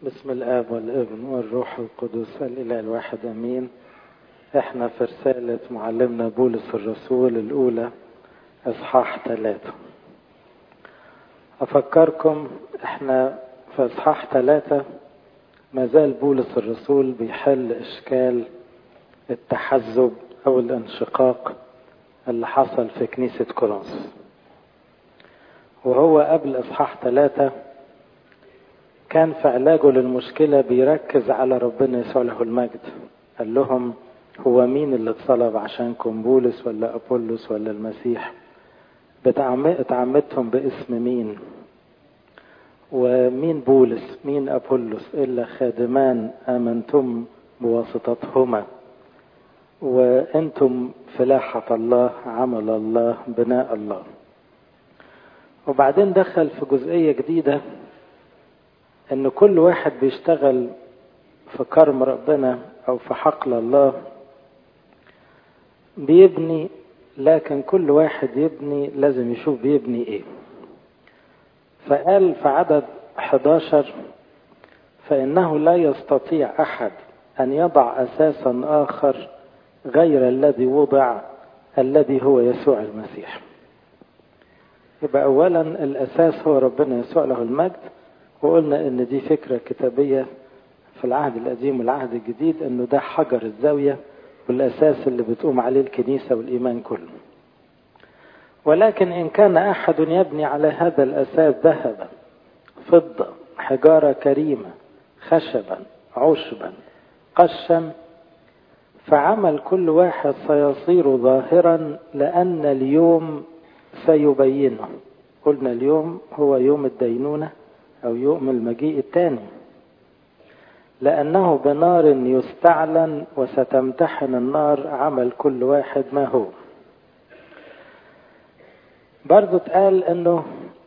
بسم الآب والابن والروح القدس الإله الواحد أمين احنا في رسالة معلمنا بولس الرسول الأولى إصحاح ثلاثة أفكركم احنا في إصحاح ثلاثة ما زال بولس الرسول بيحل إشكال التحزب أو الانشقاق اللي حصل في كنيسة كورنثوس وهو قبل إصحاح ثلاثة كان في علاجه للمشكلة بيركز على ربنا يسوع له المجد قال لهم هو مين اللي اتصلب عشانكم بولس ولا أبولس ولا المسيح اتعمدتهم باسم مين ومين بولس مين أبولس إلا خادمان آمنتم بواسطتهما وأنتم فلاحة الله عمل الله بناء الله وبعدين دخل في جزئية جديدة ان كل واحد بيشتغل في كرم ربنا او في حقل الله بيبني لكن كل واحد يبني لازم يشوف بيبني ايه فقال في عدد 11 فانه لا يستطيع احد ان يضع اساسا اخر غير الذي وضع الذي هو يسوع المسيح يبقى اولا الاساس هو ربنا يسوع له المجد وقلنا ان دي فكرة كتابية في العهد القديم والعهد الجديد انه ده حجر الزاوية والاساس اللي بتقوم عليه الكنيسة والايمان كله ولكن ان كان احد يبني على هذا الاساس ذهبا فضة حجارة كريمة خشبا عشبا قشا فعمل كل واحد سيصير ظاهرا لان اليوم سيبينه قلنا اليوم هو يوم الدينونه أو يوم المجيء الثاني لأنه بنار يستعلن وستمتحن النار عمل كل واحد ما هو برضو اتقال أنه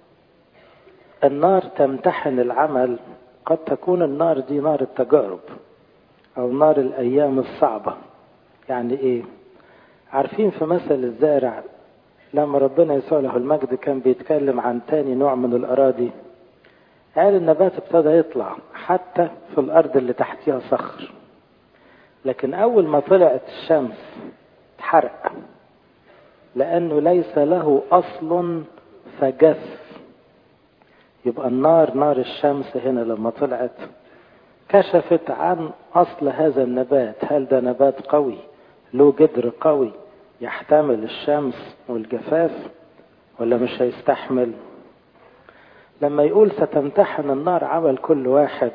النار تمتحن العمل قد تكون النار دي نار التجارب أو نار الأيام الصعبة يعني إيه عارفين في مثل الزارع لما ربنا يسوع له المجد كان بيتكلم عن تاني نوع من الأراضي قال النبات ابتدى يطلع حتى في الأرض اللي تحتها صخر لكن أول ما طلعت الشمس اتحرق لأنه ليس له أصل فجف يبقى النار نار الشمس هنا لما طلعت كشفت عن أصل هذا النبات هل ده نبات قوي له جدر قوي يحتمل الشمس والجفاف ولا مش هيستحمل لما يقول ستمتحن النار عمل كل واحد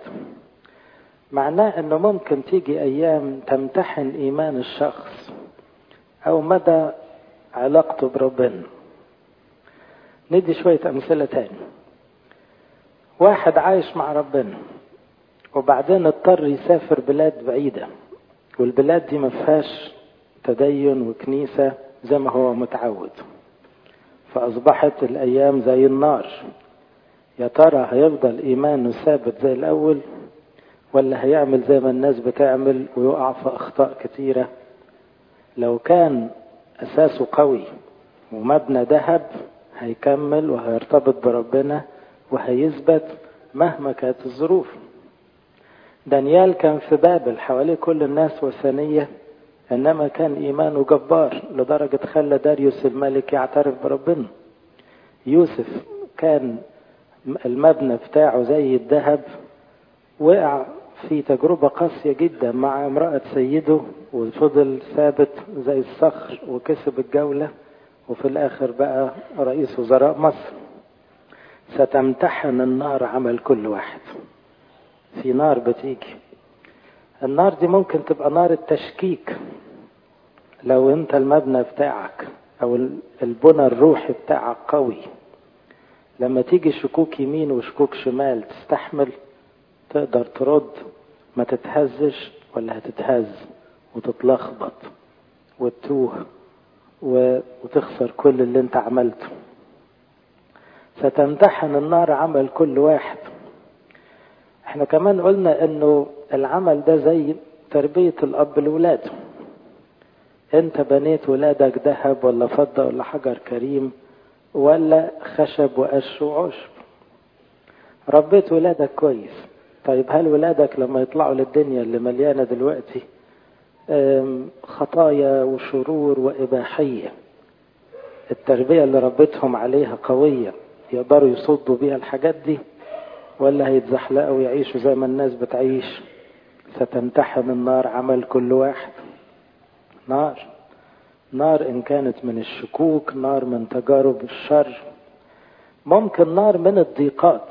معناه انه ممكن تيجي ايام تمتحن ايمان الشخص او مدى علاقته بربنا ندي شوية امثلة تاني واحد عايش مع ربنا وبعدين اضطر يسافر بلاد بعيدة والبلاد دي ما فيهاش تدين وكنيسة زي ما هو متعود فأصبحت الأيام زي النار يا ترى هيفضل إيمانه ثابت زي الأول ولا هيعمل زي ما الناس بتعمل ويقع في أخطاء كتيرة لو كان أساسه قوي ومبنى ذهب هيكمل وهيرتبط بربنا وهيثبت مهما كانت الظروف دانيال كان في بابل حواليه كل الناس وثنية إنما كان إيمانه جبار لدرجة خلى داريوس الملك يعترف بربنا يوسف كان المبنى بتاعه زي الذهب وقع في تجربة قاسية جدا مع امرأة سيده وفضل ثابت زي الصخر وكسب الجولة وفي الآخر بقى رئيس وزراء مصر ستمتحن النار عمل كل واحد في نار بتيجي النار دي ممكن تبقى نار التشكيك لو انت المبنى بتاعك او البنى الروحي بتاعك قوي لما تيجي شكوك يمين وشكوك شمال تستحمل تقدر ترد ما تتهزش ولا هتتهز وتتلخبط وتتوه وتخسر كل اللي انت عملته ستمتحن النار عمل كل واحد احنا كمان قلنا انه العمل ده زي تربية الاب لولاده انت بنيت ولادك ذهب ولا فضة ولا حجر كريم ولا خشب وقش وعشب ربيت ولادك كويس طيب هل ولادك لما يطلعوا للدنيا اللي مليانة دلوقتي خطايا وشرور وإباحية التربية اللي ربتهم عليها قوية يقدروا يصدوا بيها الحاجات دي ولا هيتزحلقوا ويعيشوا زي ما الناس بتعيش ستمتحن النار عمل كل واحد نار نار إن كانت من الشكوك نار من تجارب الشر ممكن نار من الضيقات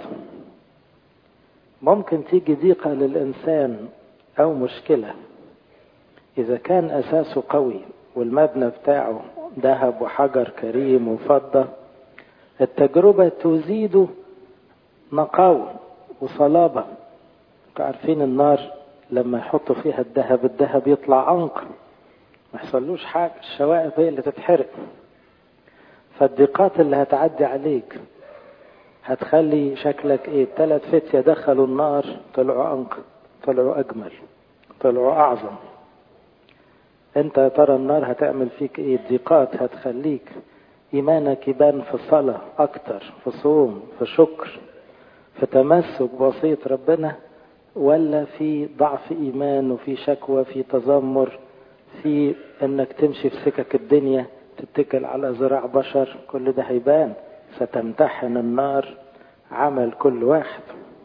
ممكن تيجي ضيقة للإنسان أو مشكلة إذا كان أساسه قوي والمبنى بتاعه ذهب وحجر كريم وفضة التجربة تزيد نقاوة وصلابة عارفين النار لما يحطوا فيها الذهب الذهب يطلع أنقى ما يحصلوش حاجة الشوائب هي اللي تتحرق فالضيقات اللي هتعدي عليك هتخلي شكلك ايه ثلاث فتية دخلوا النار طلعوا أنقى طلعوا أجمل طلعوا أعظم انت يا ترى النار هتعمل فيك ايه الضيقات هتخليك ايمانك يبان في الصلاة اكتر في صوم في شكر في تمسك بوصية ربنا ولا في ضعف ايمان وفي شكوى في تذمر في انك تمشي في سكك الدنيا تتكل على ذراع بشر كل ده هيبان ستمتحن النار عمل كل واحد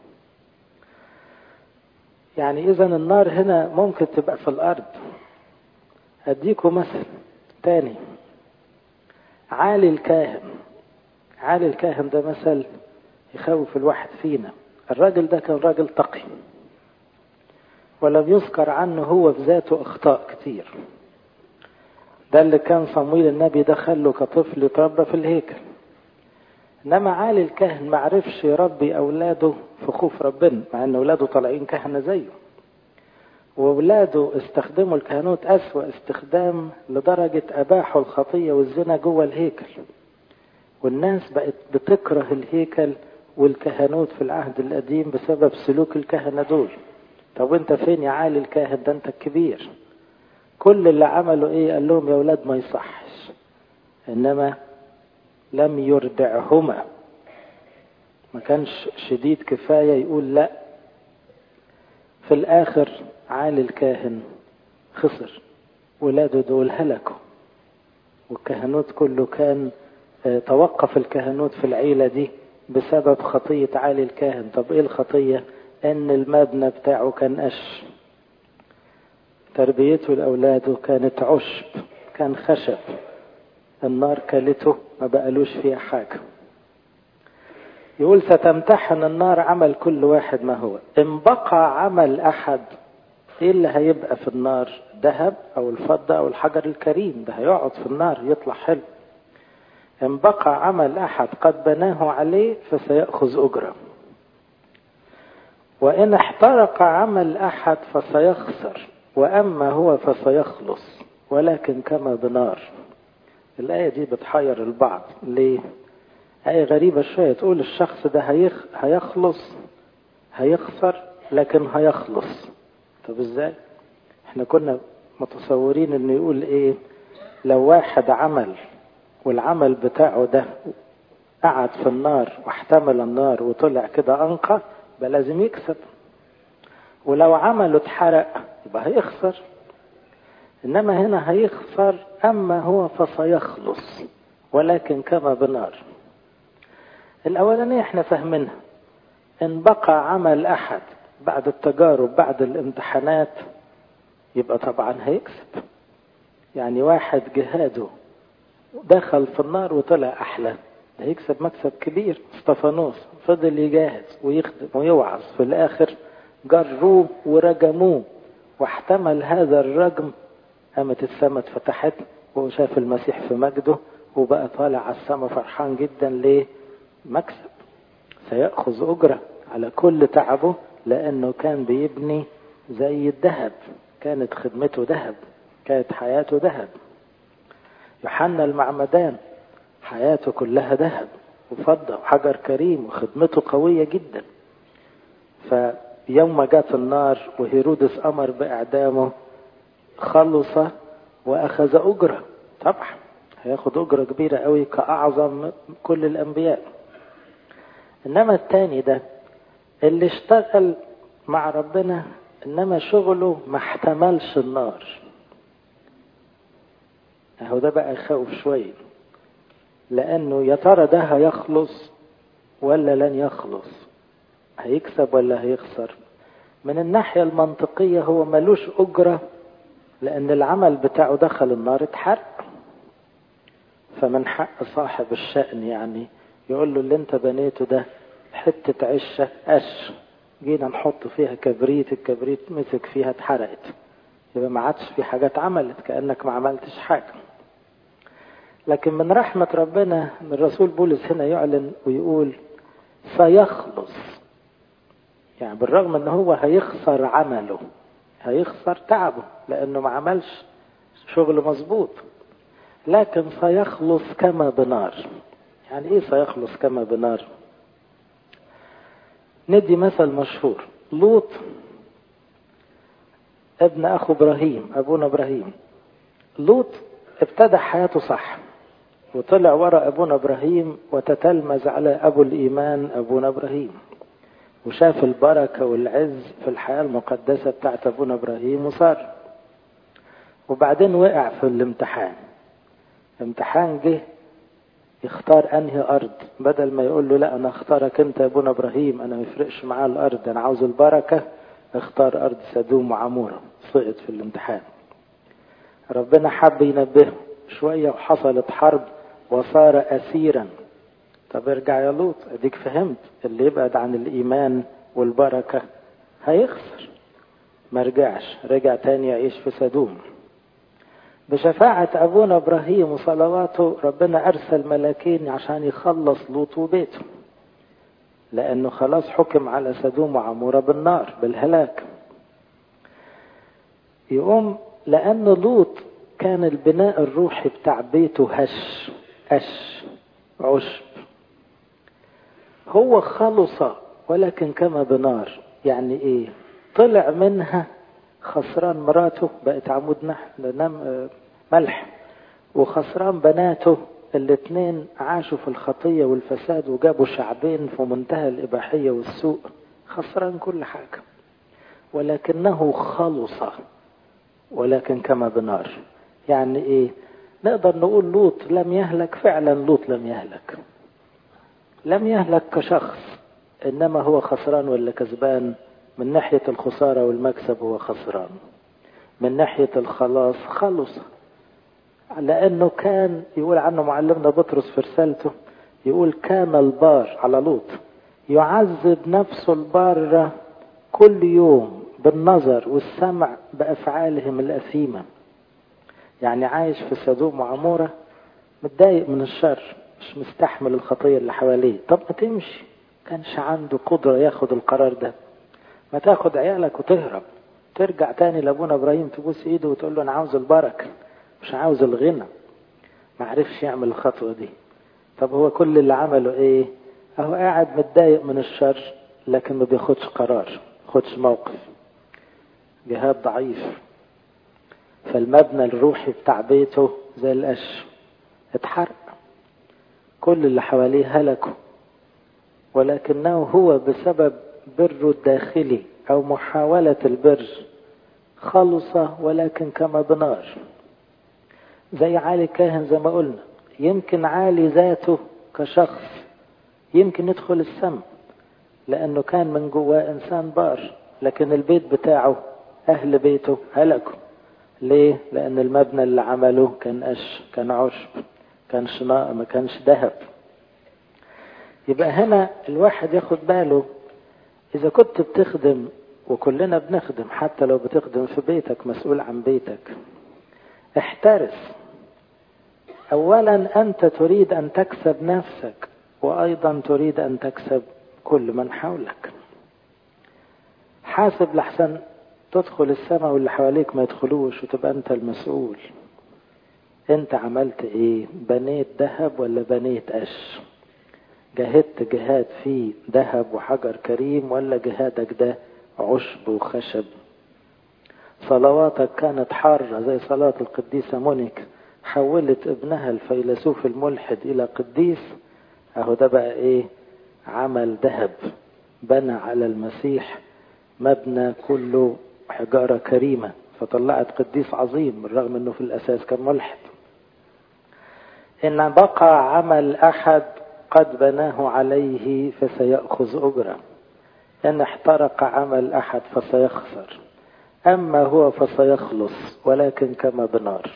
يعني اذا النار هنا ممكن تبقى في الارض اديكم مثل تاني عالي الكاهن عالي الكاهن ده مثل يخوف الواحد فينا الراجل ده كان راجل تقي ولم يذكر عنه هو بذاته اخطاء كتير ده اللي كان صمويل النبي دخله كطفل يتربى في الهيكل انما عالي الكاهن ما عرفش يربي اولاده في خوف ربنا مع ان اولاده طالعين كهنه زيه وولاده استخدموا الكهنوت أسوأ استخدام لدرجة أباحوا الخطية والزنا جوه الهيكل والناس بقت بتكره الهيكل والكهنوت في العهد القديم بسبب سلوك الكهنة دول طب وانت فين يا عالي الكاهن ده انت الكبير كل اللي عملوا ايه قال لهم يا ولاد ما يصحش انما لم يردعهما ما كانش شديد كفاية يقول لا في الاخر عالي الكاهن خسر ولاده دول هلكوا والكهنوت كله كان توقف الكهنوت في العيلة دي بسبب خطية عالي الكاهن طب ايه الخطية ان المبنى بتاعه كان قش تربيته لأولاده كانت عشب كان خشب النار كلته ما بقالوش فيها حاجة يقول ستمتحن النار عمل كل واحد ما هو إن بقى عمل أحد إيه اللي هيبقى في النار ذهب أو الفضة أو الحجر الكريم ده هيقعد في النار يطلع حلو إن بقى عمل أحد قد بناه عليه فسيأخذ أجره وإن احترق عمل أحد فسيخسر وأما هو فسيخلص ولكن كما بنار الآية دي بتحير البعض ليه؟ آية غريبة شوية تقول الشخص ده هيخ هيخلص هيخسر لكن هيخلص طب ازاي؟ احنا كنا متصورين انه يقول ايه لو واحد عمل والعمل بتاعه ده قعد في النار واحتمل النار وطلع كده أنقى يبقى لازم يكسب ولو عمله اتحرق يبقى هيخسر إنما هنا هيخسر أما هو فسيخلص ولكن كما بنار الأولانية احنا فاهمينها إن بقى عمل أحد بعد التجارب بعد الامتحانات يبقى طبعا هيكسب يعني واحد جهاده دخل في النار وطلع أحلى ده هيكسب مكسب كبير استفانوس فضل يجاهد ويخدم ويوعظ في الآخر جروه ورجموه واحتمل هذا الرجم قامت السماء اتفتحت وشاف المسيح في مجده وبقى طالع على السماء فرحان جدا ليه مكسب سيأخذ أجرة على كل تعبه لأنه كان بيبني زي الذهب كانت خدمته ذهب كانت حياته ذهب يوحنا المعمدان حياته كلها ذهب وفضة وحجر كريم وخدمته قوية جدا فيوم ما جت النار وهيرودس أمر بإعدامه خلص وأخذ أجرة طبعا هياخد أجرة كبيرة قوي كأعظم كل الأنبياء إنما التاني ده اللي اشتغل مع ربنا انما شغله ما احتملش النار اهو ده بقى يخوف شويه لانه يا ترى ده هيخلص ولا لن يخلص هيكسب ولا هيخسر من الناحيه المنطقيه هو ملوش اجره لان العمل بتاعه دخل النار اتحرق فمن حق صاحب الشأن يعني يقول له اللي انت بنيته ده حتة عشة قش جينا نحط فيها كبريت الكبريت مسك فيها اتحرقت يبقى ما عادش في حاجات عملت كأنك ما عملتش حاجة لكن من رحمة ربنا الرسول بولس هنا يعلن ويقول سيخلص يعني بالرغم ان هو هيخسر عمله هيخسر تعبه لانه ما عملش شغل مظبوط لكن سيخلص كما بنار يعني ايه سيخلص كما بنار ندي مثل مشهور لوط ابن اخو ابراهيم ابونا ابراهيم لوط ابتدى حياته صح وطلع ورا ابونا ابراهيم وتتلمذ على ابو الايمان ابونا ابراهيم وشاف البركه والعز في الحياه المقدسه بتاعت ابونا ابراهيم وصار وبعدين وقع في الامتحان امتحان جه يختار انهي ارض بدل ما يقول له لا انا اختارك انت يا ابونا ابراهيم انا ما يفرقش معاه الارض انا عاوز البركه اختار ارض سدوم وعموره سقط في الامتحان ربنا حب ينبهه شويه وحصلت حرب وصار اسيرا طب ارجع يا لوط اديك فهمت اللي يبعد عن الايمان والبركه هيخسر ما رجعش رجع تاني يعيش في سدوم بشفاعة أبونا إبراهيم وصلواته ربنا أرسل ملاكين عشان يخلص لوط وبيته لأنه خلاص حكم على سدوم وعمورة بالنار بالهلاك يقوم لأن لوط كان البناء الروحي بتاع بيته هش هش عشب هو خلص ولكن كما بنار يعني ايه طلع منها خسران مراته بقت عمود نحل ملح وخسران بناته الاثنين عاشوا في الخطية والفساد وجابوا شعبين في منتهى الإباحية والسوء خسران كل حاجة ولكنه خلص ولكن كما بنار يعني ايه نقدر نقول لوط لم يهلك فعلا لوط لم يهلك لم يهلك كشخص انما هو خسران ولا كسبان من ناحية الخسارة والمكسب هو خسران من ناحية الخلاص خلص لأنه كان يقول عنه معلمنا بطرس في رسالته يقول كان البار على لوط يعذب نفسه البارة كل يوم بالنظر والسمع بأفعالهم الأثيمة يعني عايش في سدوم وعمورة متضايق من الشر مش مستحمل الخطية اللي حواليه طب ما تمشي كانش عنده قدرة ياخد القرار ده ما تاخد عيالك وتهرب ترجع تاني لابونا ابراهيم تبوس ايده وتقول له انا عاوز البركه مش عاوز الغنى ما عرفش يعمل الخطوه دي طب هو كل اللي عمله ايه اهو قاعد متضايق من الشر لكن ما بياخدش قرار ما بياخدش موقف جهاد ضعيف فالمبنى الروحي بتاع بيته زي القش اتحرق كل اللي حواليه هلكوا ولكنه هو بسبب بره الداخلي أو محاولة البر خلص ولكن كما بنار زي عالي كاهن زي ما قلنا يمكن عالي ذاته كشخص يمكن يدخل السم لأنه كان من جواه إنسان بار لكن البيت بتاعه أهل بيته هلكوا ليه؟ لأن المبنى اللي عمله كان قش كان عشب كان شناء ما كانش ذهب يبقى هنا الواحد ياخد باله إذا كنت بتخدم وكلنا بنخدم حتى لو بتخدم في بيتك مسؤول عن بيتك احترس أولا أنت تريد أن تكسب نفسك وأيضا تريد أن تكسب كل من حولك حاسب لحسن تدخل السماء واللي حواليك ما يدخلوش وتبقى أنت المسؤول أنت عملت إيه بنيت ذهب ولا بنيت قش جاهدت جهاد فيه ذهب وحجر كريم ولا جهادك ده عشب وخشب صلواتك كانت حارة زي صلاة القديسة مونيك حولت ابنها الفيلسوف الملحد إلى قديس أهو ده بقى إيه عمل ذهب بنى على المسيح مبنى كله حجارة كريمة فطلعت قديس عظيم بالرغم انه في الاساس كان ملحد ان بقى عمل احد قد بناه عليه فسيأخذ اجرة ان احترق عمل احد فسيخسر اما هو فسيخلص ولكن كما بنار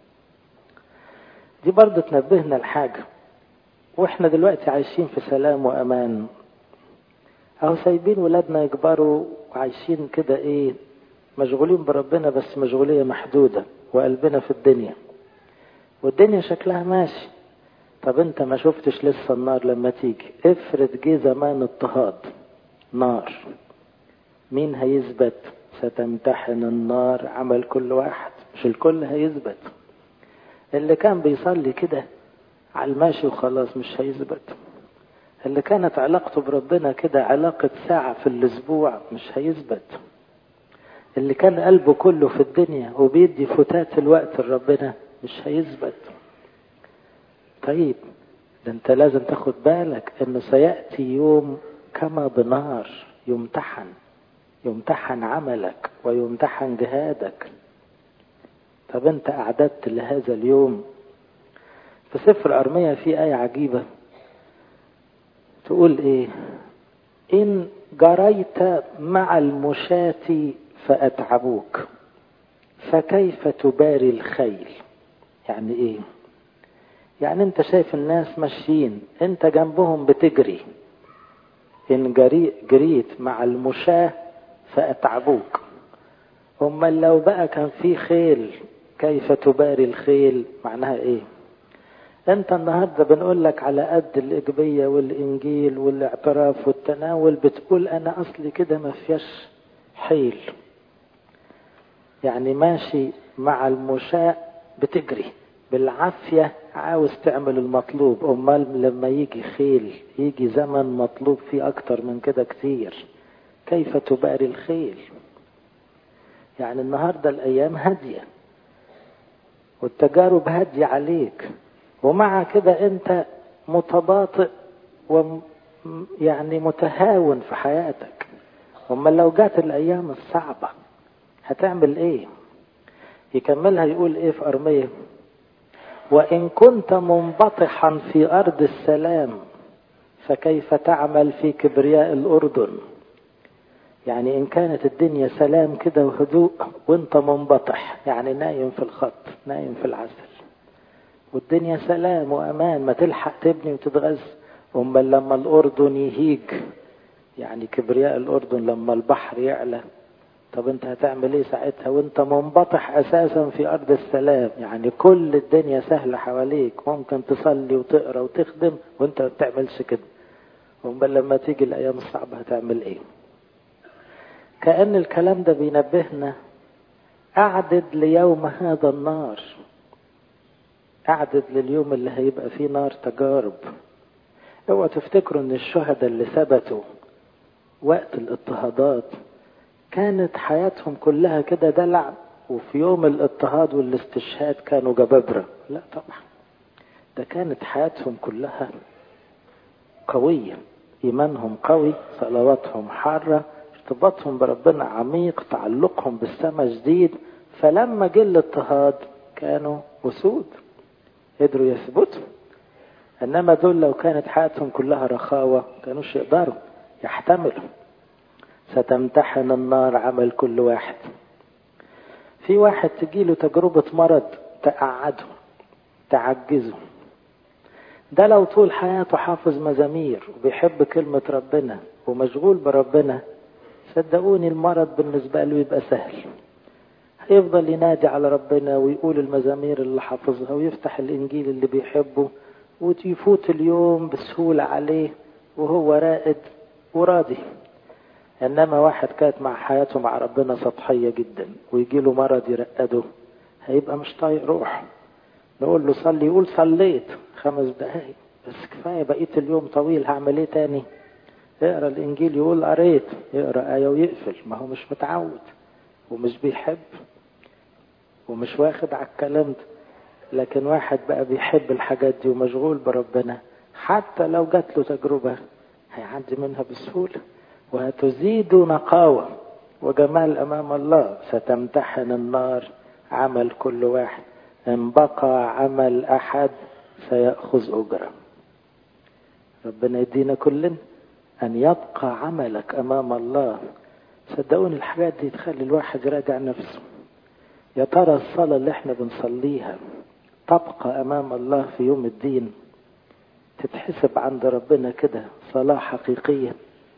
دي برضه تنبهنا لحاجة واحنا دلوقتي عايشين في سلام وامان اهو سايبين ولادنا يكبروا وعايشين كده ايه مشغولين بربنا بس مشغولية محدودة وقلبنا في الدنيا والدنيا شكلها ماشي طب انت ما شفتش لسه النار لما تيجي افرض جه زمان اضطهاد نار مين هيثبت ستمتحن النار عمل كل واحد مش الكل هيثبت اللي كان بيصلي كده على الماشي وخلاص مش هيثبت اللي كانت علاقته بربنا كده علاقة ساعة في الأسبوع مش هيثبت اللي كان قلبه كله في الدنيا وبيدي فتات الوقت لربنا مش هيثبت طيب ده انت لازم تاخد بالك انه سيأتي يوم كما بنار يمتحن يمتحن عملك ويمتحن جهادك طب انت اعددت لهذا اليوم في سفر ارميا في آية عجيبة تقول ايه ان جريت مع المشاة فأتعبوك فكيف تباري الخيل يعني ايه يعني انت شايف الناس ماشيين انت جنبهم بتجري ان جري جريت مع المشاة فأتعبوك أما لو بقى كان في خيل كيف تباري الخيل معناها ايه انت النهاردة بنقول لك على قد الإجبية والإنجيل والاعتراف والتناول بتقول أنا أصلي كده ما فيش حيل يعني ماشي مع المشاة بتجري بالعافية عاوز تعمل المطلوب أمال لما يجي خيل يجي زمن مطلوب فيه أكتر من كده كتير كيف تباري الخيل يعني النهاردة الأيام هادية والتجارب هادية عليك ومع كده أنت متباطئ و يعني متهاون في حياتك أمال لو جات الأيام الصعبة هتعمل إيه يكملها يقول إيه في أرمية وإن كنت منبطحا في أرض السلام فكيف تعمل في كبرياء الأردن يعني إن كانت الدنيا سلام كده وهدوء وانت منبطح يعني نايم في الخط نايم في العسل والدنيا سلام وأمان ما تلحق تبني وتتغذى أمال لما الأردن يهيج يعني كبرياء الأردن لما البحر يعلى طب انت هتعمل ايه ساعتها وانت منبطح اساسا في ارض السلام يعني كل الدنيا سهلة حواليك ممكن تصلي وتقرا وتخدم وانت ما بتعملش كده امال لما تيجي الايام الصعبة هتعمل ايه كأن الكلام ده بينبهنا اعدد ليوم هذا النار اعدد لليوم اللي هيبقى فيه نار تجارب اوعوا تفتكروا ان الشهداء اللي ثبتوا وقت الاضطهادات كانت حياتهم كلها كده دلع وفي يوم الاضطهاد والاستشهاد كانوا جبابرة لا طبعا ده كانت حياتهم كلها قوية إيمانهم قوي صلواتهم حارة ارتباطهم بربنا عميق تعلقهم بالسماء جديد فلما جه الاضطهاد كانوا أسود قدروا يثبتوا إنما دول لو كانت حياتهم كلها رخاوة كانوش يقدروا يحتملوا ستمتحن النار عمل كل واحد في واحد تجيله تجربة مرض تقعده تعجزه ده لو طول حياته حافظ مزامير وبيحب كلمة ربنا ومشغول بربنا صدقوني المرض بالنسبة له يبقى سهل هيفضل ينادي على ربنا ويقول المزامير اللي حافظها ويفتح الإنجيل اللي بيحبه ويفوت اليوم بسهولة عليه وهو رائد وراضي انما واحد كانت مع حياته مع ربنا سطحية جدا ويجي له مرض يرقده هيبقى مش طايق روح نقول له صلي يقول صليت خمس دقايق بس كفاية بقيت اليوم طويل هعمل ايه تاني اقرا الانجيل يقول قريت يقرا آية ويقفل ما هو مش متعود ومش بيحب ومش واخد على الكلام ده لكن واحد بقى بيحب الحاجات دي ومشغول بربنا حتى لو جات له تجربة هيعدي منها بسهولة وهتزيد نقاوة وجمال أمام الله ستمتحن النار عمل كل واحد إن بقى عمل أحد سيأخذ أجرة ربنا يدينا كلنا أن يبقى عملك أمام الله صدقوني الحاجات دي تخلي الواحد يراجع نفسه يا ترى الصلاة اللي احنا بنصليها تبقى أمام الله في يوم الدين تتحسب عند ربنا كده صلاة حقيقية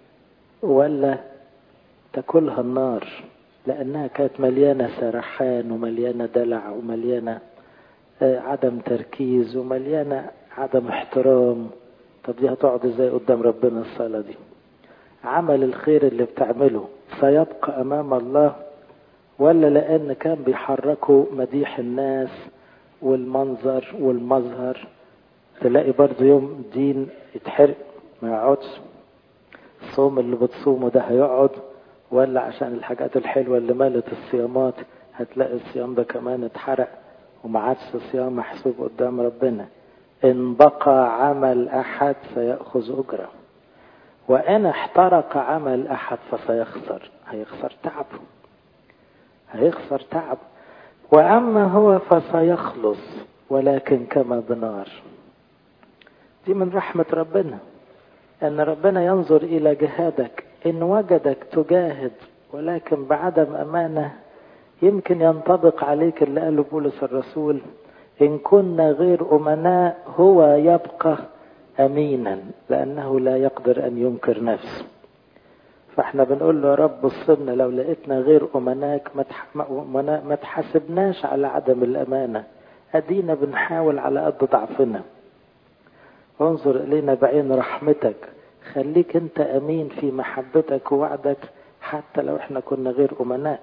ولا تاكلها النار لأنها كانت مليانة سرحان ومليانة دلع ومليانة عدم تركيز ومليانة عدم احترام طب دي هتقعد ازاي قدام ربنا الصلاة دي عمل الخير اللي بتعمله سيبقى أمام الله ولا لأن كان بيحركوا مديح الناس والمنظر والمظهر تلاقي برضه يوم الدين يتحرق ما يقعدش الصوم اللي بتصومه ده هيقعد ولا عشان الحاجات الحلوة اللي مالت الصيامات هتلاقي الصيام ده كمان اتحرق وما عادش صيام محسوب قدام ربنا إن بقى عمل أحد سيأخذ أجره وإن احترق عمل أحد فسيخسر هيخسر تعبه هيخسر تعب وأما هو فسيخلص ولكن كما بنار دي من رحمة ربنا أن ربنا ينظر إلى جهادك إن وجدك تجاهد ولكن بعدم أمانة يمكن ينطبق عليك اللي قاله بولس الرسول إن كنا غير أمناء هو يبقى أمينا لأنه لا يقدر أن ينكر نفسه فاحنا بنقول له يا رب بصلنا لو لقيتنا غير أمناك ما تحاسبناش على عدم الأمانة أدينا بنحاول على قد ضعفنا انظر إلينا بعين رحمتك خليك أنت أمين في محبتك ووعدك حتى لو احنا كنا غير أمناء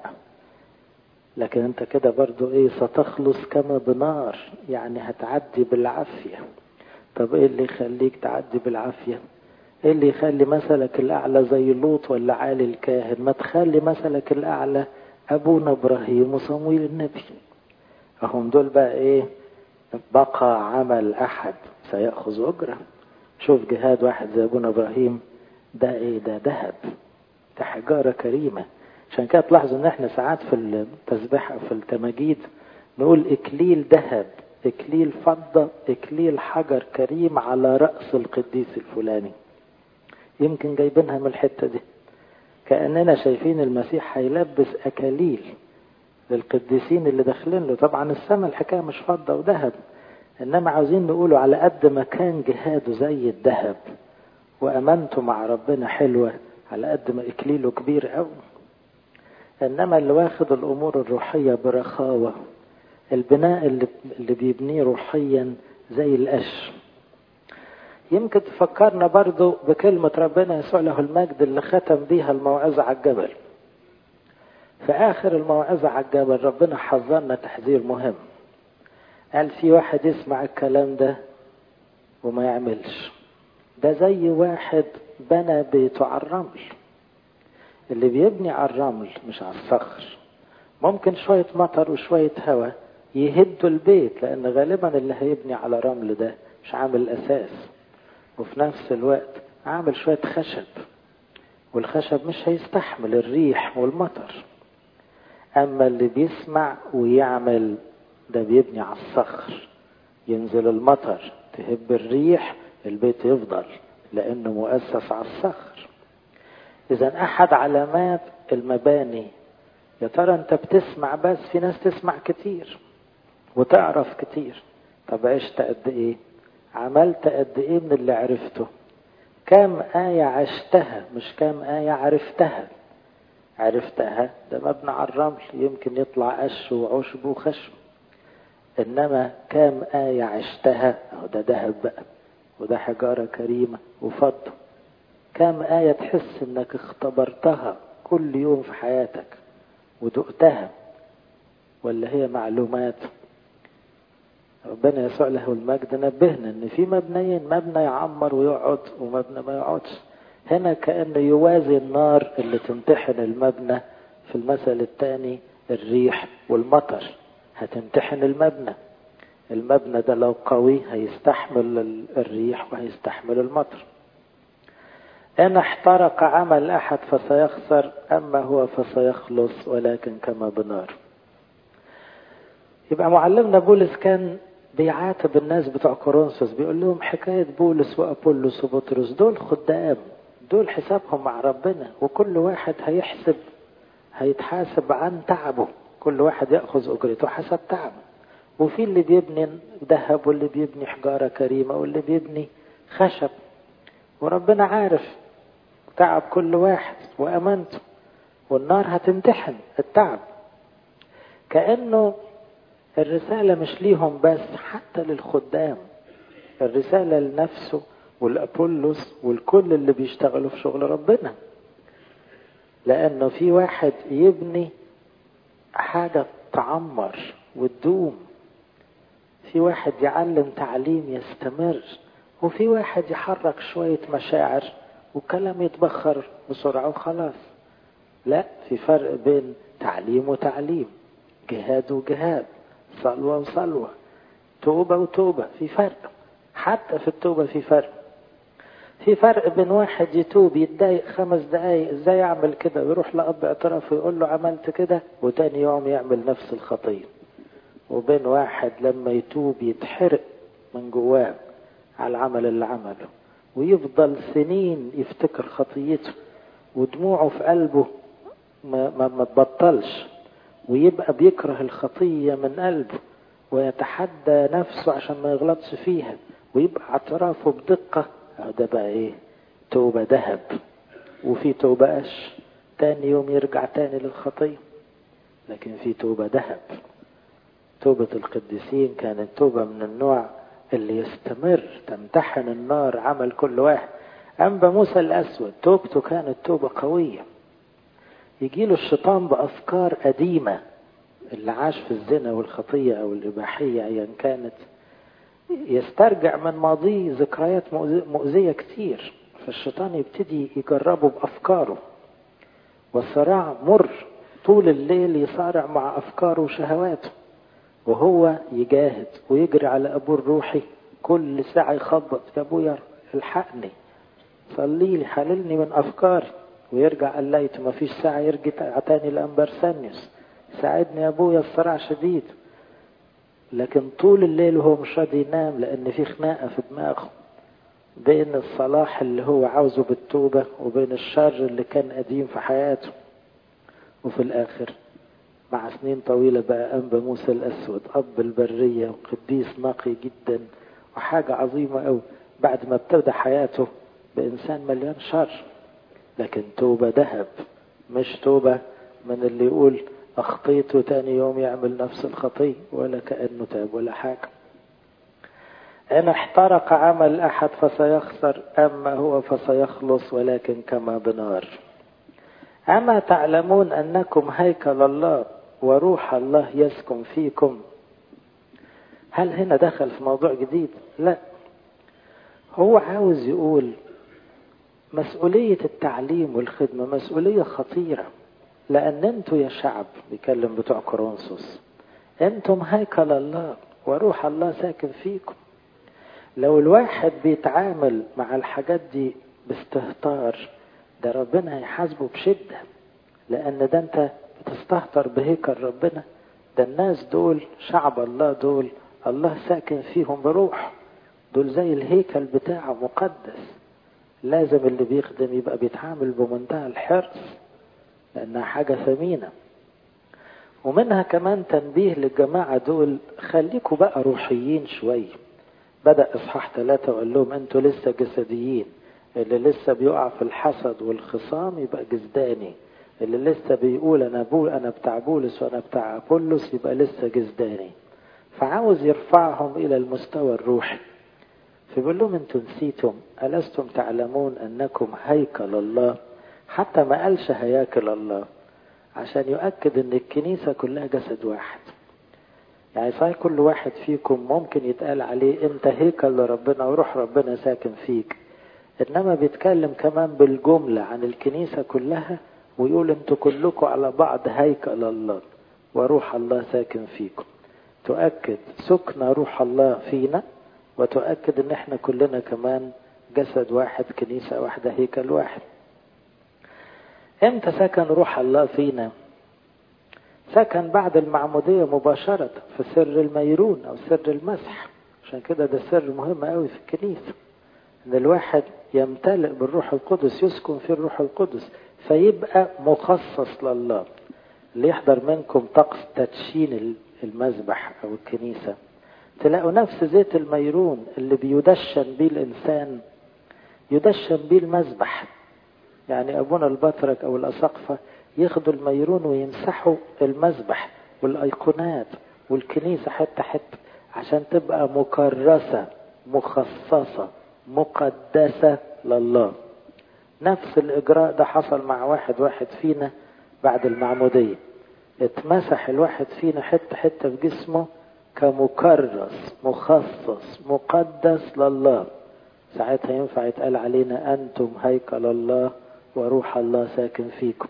لكن انت كده برضو ايه ستخلص كما بنار يعني هتعدي بالعافية طب ايه اللي يخليك تعدي بالعافية ايه اللي يخلي مثلك الاعلى زي لوط ولا عالي الكاهن ما تخلي مثلك الاعلى ابونا ابراهيم وصمويل النبي اهم دول بقى ايه بقى عمل احد سيأخذ اجرة شوف جهاد واحد زي ابونا ابراهيم ده ايه ده ذهب ده حجارة كريمة عشان كده تلاحظوا ان احنا ساعات في التسبيح في التماجيد نقول اكليل ذهب اكليل فضة اكليل حجر كريم على رأس القديس الفلاني يمكن جايبينها من الحتة دي كأننا شايفين المسيح هيلبس أكاليل للقديسين اللي داخلين له طبعا السماء الحكاية مش فضة وذهب إنما عاوزين نقوله على قد ما كان جهاده زي الذهب وأمانته مع ربنا حلوة على قد ما إكليله كبير قوي إنما اللي واخد الأمور الروحية برخاوة البناء اللي, اللي بيبنيه روحيا زي القش يمكن تفكرنا برضو بكلمة ربنا يسوع له المجد اللي ختم بيها الموعظة على الجبل في آخر الموعظة على الجبل ربنا حذرنا تحذير مهم قال في واحد يسمع الكلام ده وما يعملش ده زي واحد بنى بيته على الرمل اللي بيبني على الرمل مش على الصخر ممكن شوية مطر وشوية هواء يهدوا البيت لأن غالبا اللي هيبني على رمل ده مش عامل أساس وفي نفس الوقت عامل شوية خشب والخشب مش هيستحمل الريح والمطر أما اللي بيسمع ويعمل ده بيبني على الصخر ينزل المطر تهب الريح البيت يفضل لأنه مؤسس على الصخر إذا أحد علامات المباني يا ترى أنت بتسمع بس في ناس تسمع كتير وتعرف كتير طب عشت قد إيه عملت قد إيه من اللي عرفته كام آية عشتها مش كام آية عرفتها عرفتها ده مبنى على الرمل يمكن يطلع قش وعشب وخشب إنما كام آية عشتها أهو ده ذهب بقى وده حجارة كريمة وفضة كام آية تحس إنك اختبرتها كل يوم في حياتك ودقتها ولا هي معلومات ربنا يسوع له المجد نبهنا ان في مبنيين مبنى يعمر ويقعد ومبنى ما يقعدش هنا كأنه يوازي النار اللي تمتحن المبنى في المثل الثاني الريح والمطر هتمتحن المبنى المبنى ده لو قوي هيستحمل الريح وهيستحمل المطر إن احترق عمل أحد فسيخسر أما هو فسيخلص ولكن كما بنار يبقى معلمنا بولس كان بيعاتب الناس بتوع كورنثوس بيقول لهم حكاية بولس وأبولس وبطرس دول خدام دول حسابهم مع ربنا وكل واحد هيحسب هيتحاسب عن تعبه كل واحد يأخذ أجرته حسب تعبه وفي اللي بيبني ذهب واللي بيبني حجارة كريمة واللي بيبني خشب وربنا عارف تعب كل واحد وأمانته والنار هتمتحن التعب كأنه الرسالة مش ليهم بس حتى للخدام الرسالة لنفسه والأبولوس والكل اللي بيشتغلوا في شغل ربنا لأنه في واحد يبني حاجة تعمر وتدوم في واحد يعلم تعليم يستمر وفي واحد يحرك شوية مشاعر وكلام يتبخر بسرعة وخلاص لا في فرق بين تعليم وتعليم جهاد وجهاد صلوة وصلوة توبة وتوبة في فرق حتى في التوبة في فرق في فرق بين واحد يتوب يتضايق خمس دقايق ازاي يعمل كده ويروح لأب اعتراف ويقول له عملت كده وتاني يوم يعمل نفس الخطية وبين واحد لما يتوب يتحرق من جواه على العمل اللي عمله ويفضل سنين يفتكر خطيته ودموعه في قلبه ما, ما, ما تبطلش ويبقى بيكره الخطية من قلبه ويتحدى نفسه عشان ما يغلطش فيها ويبقى اعترافه بدقة ده بقى ايه توبة ذهب وفي توبة قش تاني يوم يرجع تاني للخطية لكن في توبة ذهب توبة القديسين كانت توبة من النوع اللي يستمر تمتحن النار عمل كل واحد أنبا موسى الأسود توبته كانت توبة قوية يجيله الشيطان بأفكار قديمة اللي عاش في الزنا والخطية أو الإباحية أيا كانت يسترجع من ماضيه ذكريات مؤذية كتير فالشيطان يبتدي يجربه بأفكاره والصراع مر طول الليل يصارع مع أفكاره وشهواته وهو يجاهد ويجري على أبوه الروحي كل ساعة يخبط يا أبويا الحقني صلي لي حللني من أفكاري ويرجع قال ليت ما فيش ساعة يرجع تاني لأمبرسانيوس ساعدني يا أبويا الصراع شديد لكن طول الليل وهو مش راضي ينام لأن في خناقة في دماغه بين الصلاح اللي هو عاوزه بالتوبة وبين الشر اللي كان قديم في حياته وفي الآخر مع سنين طويلة بقى أنبا موسى الأسود أب البرية وقديس نقي جدا وحاجة عظيمة أوي بعد ما ابتدى حياته بإنسان مليان شر لكن توبة ذهب مش توبة من اللي يقول أخطيت وتاني يوم يعمل نفس الخطية ولا كأنه تاب ولا حاجة إن احترق عمل أحد فسيخسر أما هو فسيخلص ولكن كما بنار أما تعلمون أنكم هيكل الله وروح الله يسكن فيكم هل هنا دخل في موضوع جديد لا هو عاوز يقول مسؤولية التعليم والخدمة مسؤولية خطيرة لأن أنتوا يا شعب بيكلم بتوع كورنثوس أنتم هيكل الله وروح الله ساكن فيكم لو الواحد بيتعامل مع الحاجات دي باستهتار ده ربنا هيحاسبه بشدة لأن ده أنت بتستهتر بهيكل ربنا ده الناس دول شعب الله دول الله ساكن فيهم بروح دول زي الهيكل بتاعه مقدس لازم اللي بيخدم يبقى بيتعامل بمنتهى الحرص لأنها حاجة ثمينة ومنها كمان تنبيه للجماعة دول خليكوا بقى روحيين شوية بدأ إصحاح ثلاثة وقال لهم أنتوا لسه جسديين اللي لسه بيقع في الحسد والخصام يبقى جسداني اللي لسه بيقول أنا بول أنا بتاع بولس وأنا بتاع أبولس يبقى لسه جسداني فعاوز يرفعهم إلى المستوى الروحي فبيقول لهم أنتوا نسيتم ألستم تعلمون أنكم هيكل الله حتى ما قالش هياكل الله عشان يؤكد ان الكنيسة كلها جسد واحد يعني صحيح كل واحد فيكم ممكن يتقال عليه انت هيكل لربنا وروح ربنا ساكن فيك انما بيتكلم كمان بالجملة عن الكنيسة كلها ويقول انتوا كلكم على بعض هيكل الله وروح الله ساكن فيكم تؤكد سكن روح الله فينا وتؤكد ان احنا كلنا كمان جسد واحد كنيسة واحدة هيكل واحد امتى سكن روح الله فينا سكن بعد المعمودية مباشرة في سر الميرون أو سر المسح عشان كده ده سر مهم قوي في الكنيسة إن الواحد يمتلئ بالروح القدس يسكن في الروح القدس فيبقى مخصص لله اللي يحضر منكم طقس تدشين المذبح أو الكنيسة تلاقوا نفس زيت الميرون اللي بيدشن بيه الإنسان يدشن بيه المذبح يعني أبونا البطرك أو الأسقفة ياخدوا الميرون ويمسحوا المذبح والأيقونات والكنيسة حتة حتة عشان تبقى مكرسة مخصصة مقدسة لله نفس الإجراء ده حصل مع واحد واحد فينا بعد المعمودية اتمسح الواحد فينا حتة حتة في جسمه كمكرس مخصص مقدس لله ساعتها ينفع يتقال علينا أنتم هيكل الله وروح الله ساكن فيكم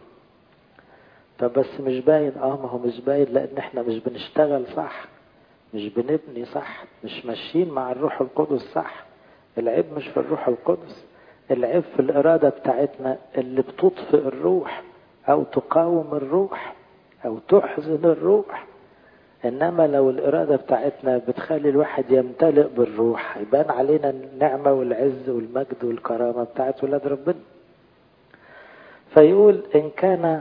طب بس مش باين اه ما هو مش باين لان احنا مش بنشتغل صح مش بنبني صح مش ماشيين مع الروح القدس صح العيب مش في الروح القدس العيب في الإرادة بتاعتنا اللي بتطفئ الروح أو تقاوم الروح أو تحزن الروح إنما لو الإرادة بتاعتنا بتخلي الواحد يمتلئ بالروح يبان علينا النعمة والعز والمجد والكرامة بتاعت ولاد ربنا فيقول إن كان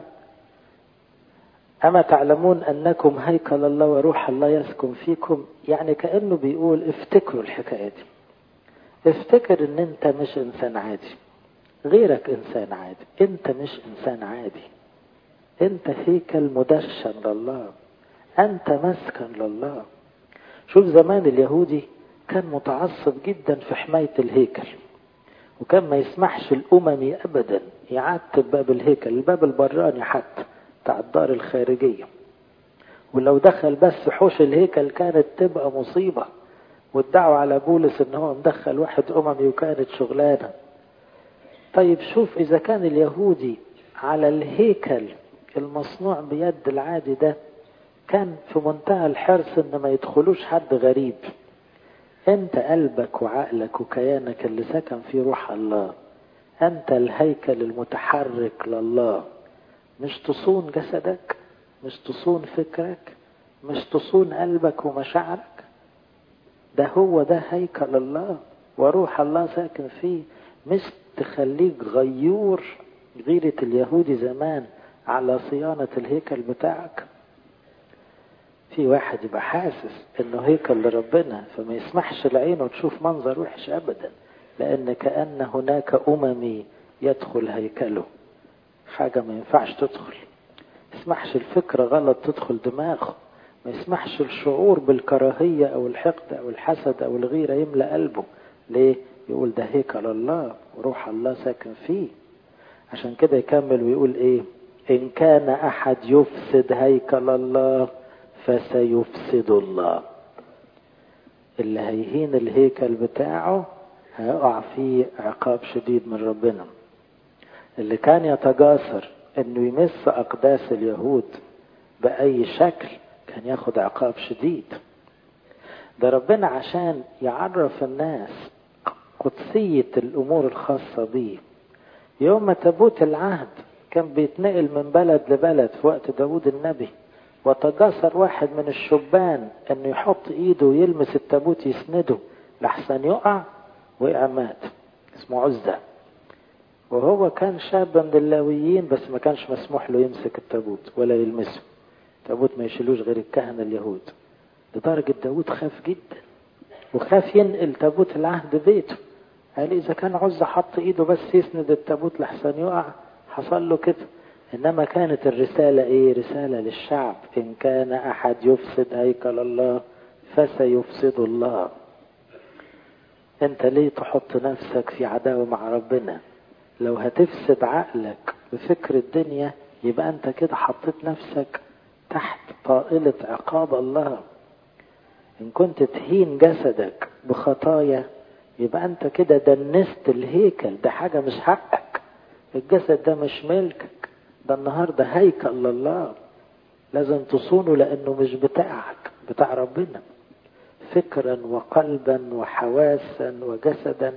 أما تعلمون أنكم هيكل الله وروح الله يسكن فيكم يعني كأنه بيقول افتكروا الحكاية دي افتكر ان انت مش انسان عادي غيرك انسان عادي انت مش انسان عادي انت هيكل مدشن لله انت مسكن لله شوف زمان اليهودي كان متعصب جدا في حماية الهيكل وكان ما يسمحش الأممي أبدا يعتب باب الهيكل الباب البراني حتى بتاع الدار الخارجية ولو دخل بس حوش الهيكل كانت تبقى مصيبة والدعوة على بولس ان هو مدخل واحد اممي وكانت شغلانة طيب شوف اذا كان اليهودي على الهيكل المصنوع بيد العادي ده كان في منتهى الحرص ان ما يدخلوش حد غريب انت قلبك وعقلك وكيانك اللي سكن فيه روح الله انت الهيكل المتحرك لله مش تصون جسدك مش تصون فكرك مش تصون قلبك ومشاعرك ده هو ده هيكل الله وروح الله ساكن فيه مش تخليك غيور غيرة اليهودي زمان على صيانة الهيكل بتاعك في واحد يبقى حاسس انه هيكل لربنا فما يسمحش لعينه تشوف منظر وحش ابدا لان كأن هناك اممي يدخل هيكله حاجة ما ينفعش تدخل يسمحش الفكرة غلط تدخل دماغه ما يسمحش الشعور بالكراهية أو الحقد أو الحسد أو الغيرة يملأ قلبه ليه؟ يقول ده هيكل الله وروح الله ساكن فيه عشان كده يكمل ويقول إيه إن كان أحد يفسد هيكل الله فسيفسد الله اللي هيهين الهيكل بتاعه هيقع فيه عقاب شديد من ربنا اللي كان يتجاسر انه يمس اقداس اليهود باي شكل كان ياخد عقاب شديد ده ربنا عشان يعرف الناس قدسية الأمور الخاصة بيه يوم ما تابوت العهد كان بيتنقل من بلد لبلد في وقت داود النبي وتجاسر واحد من الشبان انه يحط ايده ويلمس التابوت يسنده لحسن يقع وقع مات اسمه عزة وهو كان شابا من اللاويين بس ما كانش مسموح له يمسك التابوت ولا يلمسه تابوت ما يشيلوش غير الكهنة اليهود لدرجة داود خاف جدا وخاف ينقل تابوت العهد بيته قال إذا كان عزة حط إيده بس يسند التابوت لحسن يقع حصل له كده إنما كانت الرسالة إيه رسالة للشعب إن كان أحد يفسد هيكل الله فسيفسد الله أنت ليه تحط نفسك في عداوة مع ربنا لو هتفسد عقلك بفكر الدنيا يبقى أنت كده حطيت نفسك تحت طائلة عقاب الله إن كنت تهين جسدك بخطايا يبقى أنت كده دنست الهيكل ده حاجة مش حقك الجسد ده مش ملكك ده النهاردة هيكل لله لازم تصونه لأنه مش بتاعك بتاع ربنا فكرا وقلبا وحواسا وجسدا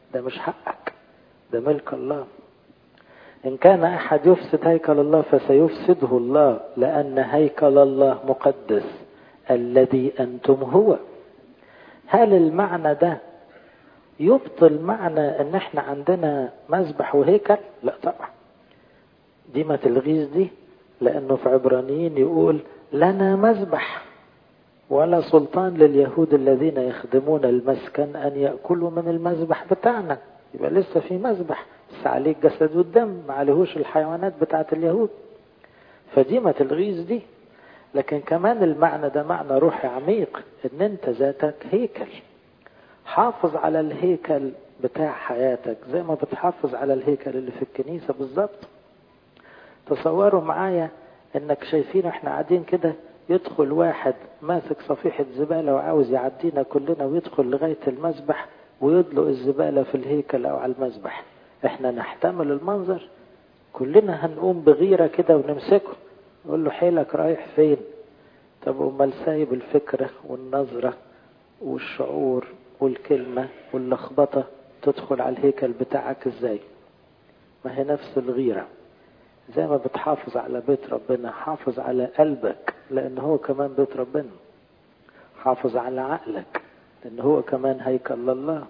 ده مش حقك ده ملك الله إن كان أحد يفسد هيكل الله فسيفسده الله لأن هيكل الله مقدس الذي أنتم هو هل المعنى ده يبطل معنى ان احنا عندنا مذبح وهيكل لا طبعا دي ما تلغيش دي لانه في عبرانيين يقول لنا مذبح ولا سلطان لليهود الذين يخدمون المسكن ان ياكلوا من المذبح بتاعنا يبقى لسه في مذبح بس عليه الجسد والدم ما عليهوش الحيوانات بتاعت اليهود فدي ما تلغيش دي لكن كمان المعنى ده معنى روحي عميق ان انت ذاتك هيكل حافظ على الهيكل بتاع حياتك زي ما بتحافظ على الهيكل اللي في الكنيسة بالظبط تصوروا معايا انك شايفين احنا قاعدين كده يدخل واحد ماسك صفيحة زبالة وعاوز يعدينا كلنا ويدخل لغاية المسبح ويدلق الزبالة في الهيكل او على المسبح احنا نحتمل المنظر كلنا هنقوم بغيرة كده ونمسكه نقول له حيلك رايح فين طب امال سايب الفكرة والنظرة والشعور والكلمة واللخبطة تدخل على الهيكل بتاعك ازاي ما هي نفس الغيرة زي ما بتحافظ على بيت ربنا حافظ على قلبك لان هو كمان بيت ربنا حافظ على عقلك لان هو كمان هيكل الله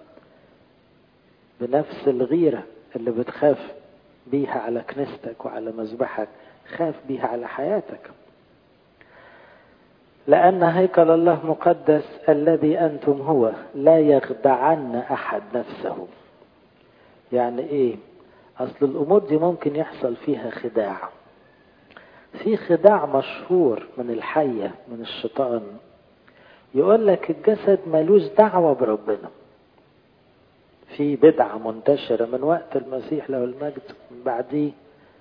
بنفس الغيرة اللي بتخاف بيها على كنيستك وعلى مذبحك خاف بيها على حياتك لأن هيكل الله مقدس الذي أنتم هو لا يخدعن أحد نفسه يعني إيه أصل الأمور دي ممكن يحصل فيها خداع في خداع مشهور من الحية من الشيطان يقول لك الجسد ملوش دعوة بربنا في بدعة منتشرة من وقت المسيح له المجد من بعديه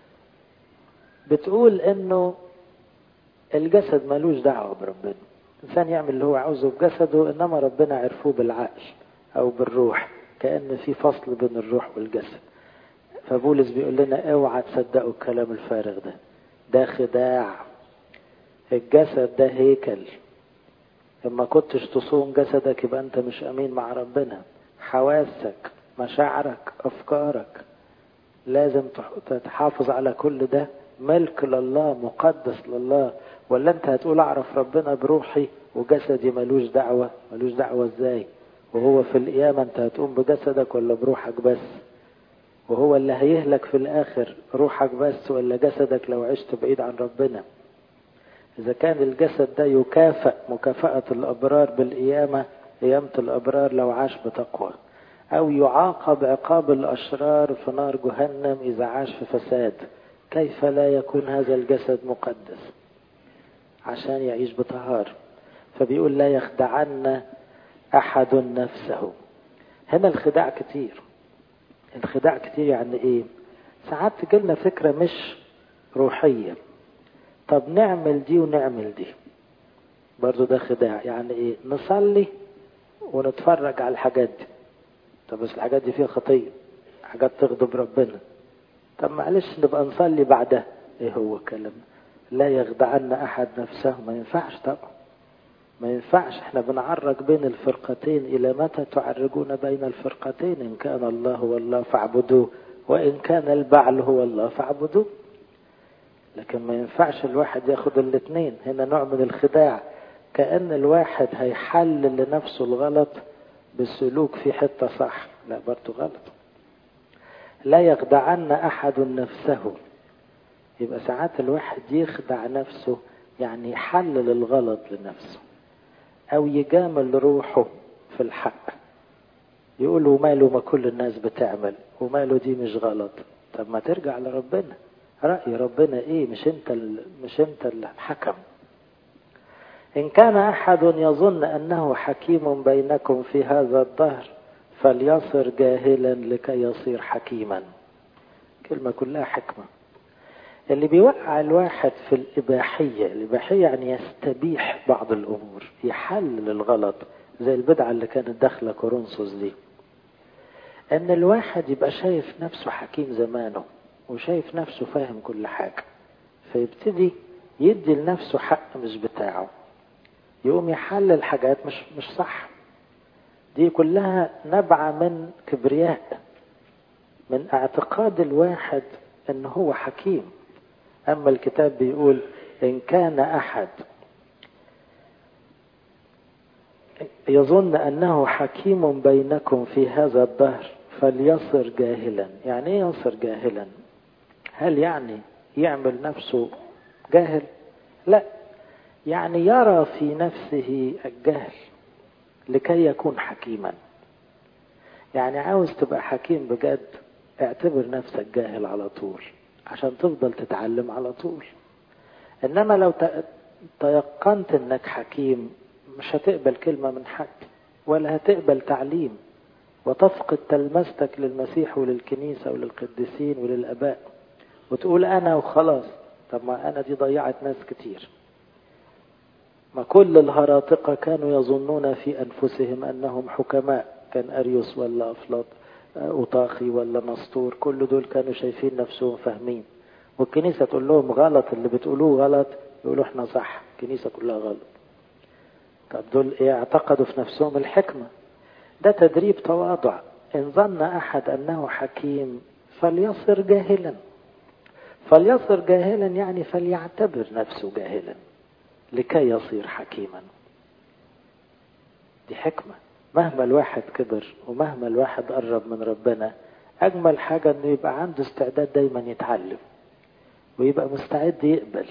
بتقول انه الجسد ملوش دعوة بربنا الإنسان يعمل اللي هو عاوزه بجسده إنما ربنا عرفوه بالعقل أو بالروح كأن في فصل بين الروح والجسد فبولس بيقول لنا اوعى تصدقوا الكلام الفارغ ده ده خداع الجسد ده هيكل لما كنتش تصوم جسدك يبقى انت مش امين مع ربنا حواسك مشاعرك افكارك لازم تحافظ على كل ده ملك لله مقدس لله ولا انت هتقول اعرف ربنا بروحي وجسدي ملوش دعوة ملوش دعوة ازاي وهو في القيامة انت هتقوم بجسدك ولا بروحك بس وهو اللي هيهلك في الاخر روحك بس ولا جسدك لو عشت بعيد عن ربنا اذا كان الجسد ده يكافئ مكافأة الابرار بالقيامة قيامة الابرار لو عاش بتقوى او يعاقب عقاب الاشرار في نار جهنم اذا عاش في فساد كيف لا يكون هذا الجسد مقدس عشان يعيش بطهارة فبيقول لا يخدعن أحد نفسه هنا الخداع كتير الخداع كتير يعني ايه ساعات تجيلنا فكرة مش روحية طب نعمل دي ونعمل دي برضو ده خداع يعني ايه نصلي ونتفرج على الحاجات دي طب بس الحاجات دي فيها خطية حاجات تغضب ربنا طب معلش نبقى نصلي بعدها ايه هو الكلام لا يخدعن احد نفسه ما ينفعش طبعا ما ينفعش احنا بنعرج بين الفرقتين الى متى تعرجون بين الفرقتين ان كان الله هو الله فاعبدوه وان كان البعل هو الله فاعبدوه لكن ما ينفعش الواحد ياخد الاثنين هنا نوع من الخداع كأن الواحد هيحلل لنفسه الغلط بالسلوك في حتة صح لا برضه غلط لا يخدعن أحد نفسه يبقى ساعات الواحد يخدع نفسه يعني يحلل الغلط لنفسه أو يجامل روحه في الحق يقول وماله ما كل الناس بتعمل وماله دي مش غلط طب ما ترجع لربنا رأي ربنا ايه مش انت مش انت الحكم إن كان أحد يظن أنه حكيم بينكم في هذا الدهر فليصر جاهلا لكي يصير حكيما كلمة كلها حكمة اللي بيوقع الواحد في الإباحية الإباحية يعني يستبيح بعض الأمور يحلل الغلط زي البدعة اللي كانت داخلة كورنثوس دي أن الواحد يبقى شايف نفسه حكيم زمانه وشايف نفسه فاهم كل حاجة فيبتدي يدي لنفسه حق مش بتاعه يقوم يحلل حاجات مش مش صح دي كلها نبعة من كبرياء من اعتقاد الواحد ان هو حكيم اما الكتاب بيقول ان كان احد يظن انه حكيم بينكم في هذا الدهر فليصر جاهلا يعني ايه يصر جاهلا هل يعني يعمل نفسه جاهل لا يعني يرى في نفسه الجهل لكي يكون حكيما يعني عاوز تبقى حكيم بجد اعتبر نفسك جاهل على طول عشان تفضل تتعلم على طول انما لو تيقنت انك حكيم مش هتقبل كلمة من حد ولا هتقبل تعليم وتفقد تلمستك للمسيح وللكنيسة وللقديسين وللأباء وتقول أنا وخلاص طب ما أنا دي ضيعت ناس كتير ما كل الهراطقة كانوا يظنون في أنفسهم أنهم حكماء كان أريوس ولا أفلاط أوطاخي ولا مسطور كل دول كانوا شايفين نفسهم فاهمين والكنيسة تقول لهم غلط اللي بتقولوه غلط يقولوا احنا صح الكنيسة كلها غلط طب دول ايه اعتقدوا في نفسهم الحكمة ده تدريب تواضع ان ظن احد انه حكيم فليصر جاهلا فليصر جاهلا يعني فليعتبر نفسه جاهلا لكي يصير حكيما دي حكمة مهما الواحد كبر ومهما الواحد قرب من ربنا أجمل حاجة إنه يبقى عنده استعداد دايما يتعلم ويبقى مستعد يقبل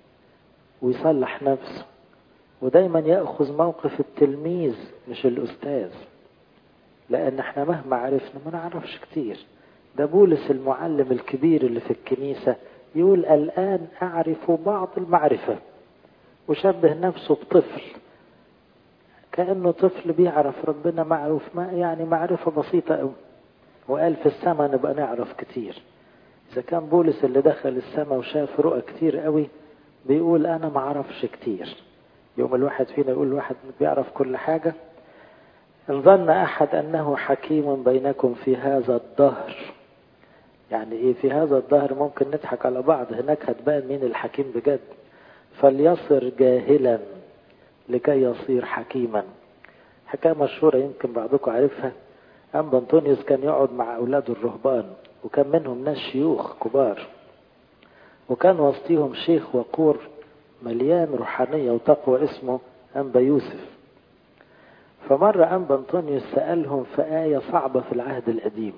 ويصلح نفسه ودايما يأخذ موقف التلميذ مش الأستاذ لأن احنا مهما عرفنا ما نعرفش كتير ده بولس المعلم الكبير اللي في الكنيسة يقول الآن أعرف بعض المعرفة وشبه نفسه بطفل كأنه طفل بيعرف ربنا معروف ما يعني معرفة بسيطة قوي وقال في السماء نبقى نعرف كتير إذا كان بولس اللي دخل السماء وشاف رؤى كتير قوي بيقول أنا ما أعرفش كتير يوم الواحد فينا يقول الواحد بيعرف كل حاجة إن ظن أحد أنه حكيم بينكم في هذا الدهر يعني إيه في هذا الدهر ممكن نضحك على بعض هناك هتبان مين الحكيم بجد فليصر جاهلا لكي يصير حكيما حكاية مشهورة يمكن بعضكم عارفها أنبا أنطونيوس كان يقعد مع أولاده الرهبان وكان منهم ناس شيوخ كبار وكان وسطيهم شيخ وقور مليان روحانية وتقوى اسمه أنبا يوسف فمرة أنبا أنطونيوس سألهم في آية صعبة في العهد القديم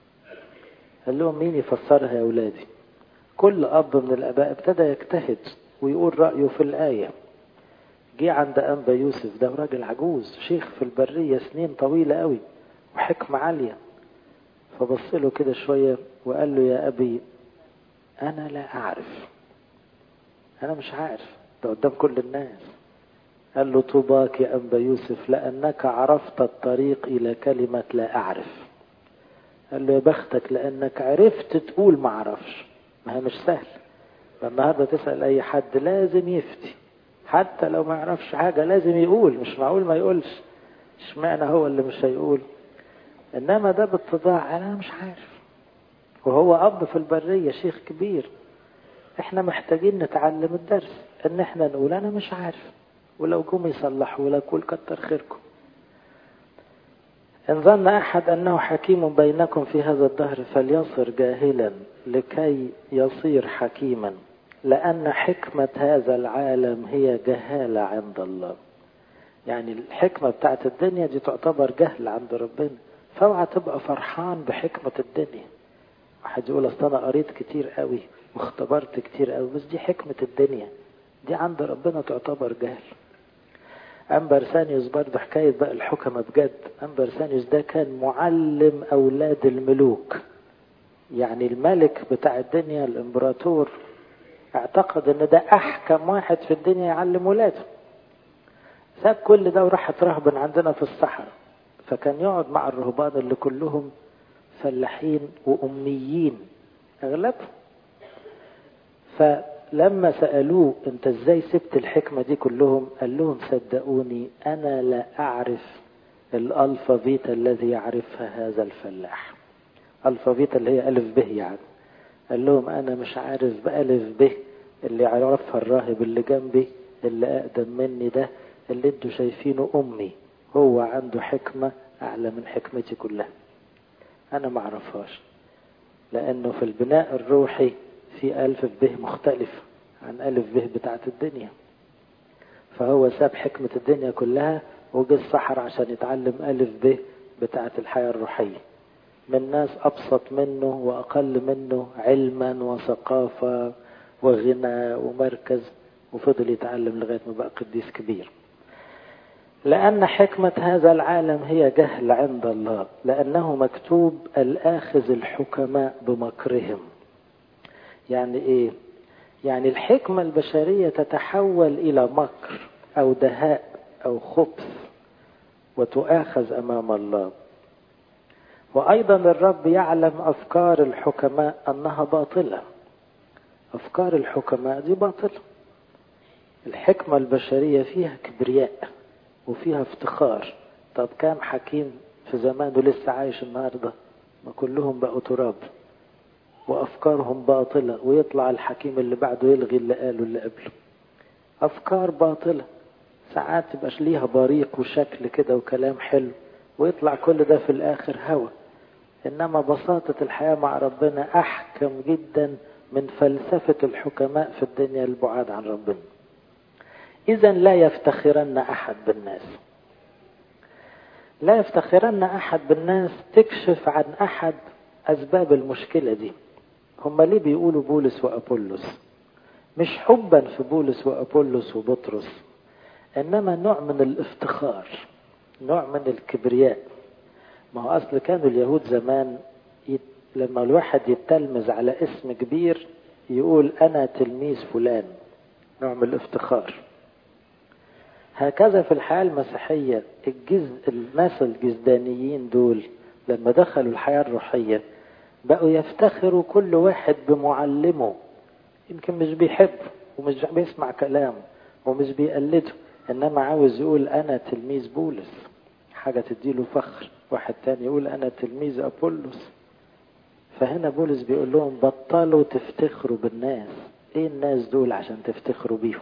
قال لهم مين يفسرها يا أولادي كل أب من الآباء ابتدى يجتهد ويقول رأيه في الآية جه عند أنبا يوسف ده راجل عجوز شيخ في البرية سنين طويلة قوي وحكمة عالية فبص له كده شوية وقال له يا أبي أنا لا أعرف أنا مش عارف ده قدام كل الناس قال له طوباك يا أنبا يوسف لأنك عرفت الطريق إلى كلمة لا أعرف قال له يا بختك لأنك عرفت تقول ما أعرفش ما هي مش سهل النهارده تسأل أي حد لازم يفتي حتى لو ما يعرفش حاجة لازم يقول مش معقول ما يقولش اشمعنى هو اللي مش هيقول انما ده باتضاع انا مش عارف وهو اب في البرية شيخ كبير احنا محتاجين نتعلم الدرس ان احنا نقول انا مش عارف ولو جم يصلحوا لك قول كتر خيركم إن ظن أحد أنه حكيم بينكم في هذا الدهر فليصر جاهلا لكي يصير حكيما لأن حكمة هذا العالم هي جهالة عند الله يعني الحكمة بتاعت الدنيا دي تعتبر جهل عند ربنا فاوعى تبقى فرحان بحكمة الدنيا واحد يقول أصل أنا قريت كتير قوي واختبرت كتير قوي بس دي حكمة الدنيا دي عند ربنا تعتبر جهل أمبرسانيوس برضه حكاية بقى الحكمة بجد أمبرسانيوس ده كان معلم أولاد الملوك يعني الملك بتاع الدنيا الإمبراطور اعتقد ان ده احكم واحد في الدنيا يعلم ولاده ساب كل ده وراح اترهبن عندنا في الصحراء فكان يقعد مع الرهبان اللي كلهم فلاحين واميين اغلبهم فلما سالوه انت ازاي سبت الحكمه دي كلهم قال لهم صدقوني انا لا اعرف الالفابيتا الذي يعرفها هذا الفلاح الفابيتا اللي هي الف به يعني قال لهم انا مش عارف بألف به اللي يعرفها الراهب اللي جنبي اللي اقدم مني ده اللي انتوا شايفينه امي هو عنده حكمة أعلى من حكمتي كلها أنا ما أعرفهاش لأنه في البناء الروحي في ألف به مختلف عن ألف به بتاعت الدنيا فهو ساب حكمة الدنيا كلها وجه الصحراء عشان يتعلم ألف به بتاعت الحياة الروحية من ناس أبسط منه وأقل منه علما وثقافة وغنى ومركز وفضل يتعلم لغاية ما بقى قديس كبير لأن حكمة هذا العالم هي جهل عند الله لأنه مكتوب الآخذ الحكماء بمكرهم يعني إيه؟ يعني الحكمة البشرية تتحول إلى مكر أو دهاء أو خبث وتؤاخذ أمام الله وأيضا الرب يعلم أفكار الحكماء أنها باطلة أفكار الحكماء دي باطلة الحكمة البشرية فيها كبرياء وفيها افتخار طب كام حكيم في زمانه لسه عايش النهاردة ما كلهم بقوا تراب وأفكارهم باطلة ويطلع الحكيم اللي بعده يلغي اللي قاله اللي قبله أفكار باطلة ساعات تبقاش ليها بريق وشكل كده وكلام حلو ويطلع كل ده في الآخر هوى إنما بساطة الحياة مع ربنا أحكم جدا من فلسفة الحكماء في الدنيا البعاد عن ربنا إذا لا يفتخرن أحد بالناس لا يفتخرن أحد بالناس تكشف عن أحد أسباب المشكلة دي هم ليه بيقولوا بولس وأبولس مش حبا في بولس وأبولس وبطرس إنما نوع من الافتخار نوع من الكبرياء ما هو أصل كانوا اليهود زمان يت... لما الواحد يتلمذ على اسم كبير يقول أنا تلميذ فلان نوع من الافتخار هكذا في الحياة المسيحية الجز... الناس الجزدانيين دول لما دخلوا الحياة الروحية بقوا يفتخروا كل واحد بمعلمه يمكن مش بيحبه ومش بيسمع كلامه ومش بيقلده انما عاوز يقول انا تلميذ بولس حاجة تديله فخر واحد تاني يقول انا تلميذ ابولس فهنا بولس بيقول لهم بطلوا تفتخروا بالناس ايه الناس دول عشان تفتخروا بيهم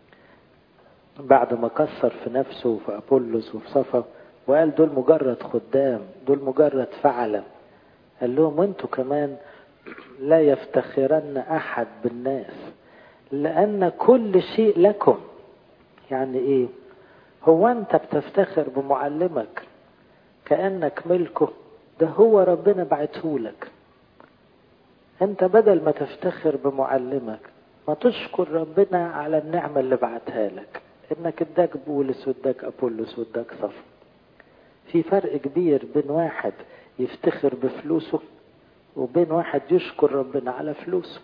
بعد ما كسر في نفسه وفي ابولس وفي صفا وقال دول مجرد خدام دول مجرد فعلة قال لهم وانتوا كمان لا يفتخرن احد بالناس لان كل شيء لكم يعني ايه هو انت بتفتخر بمعلمك كأنك ملكه ده هو ربنا بعتهولك انت بدل ما تفتخر بمعلمك ما تشكر ربنا على النعمة اللي بعتها لك انك اداك بولس واداك ابولس واداك صف في فرق كبير بين واحد يفتخر بفلوسه وبين واحد يشكر ربنا على فلوسه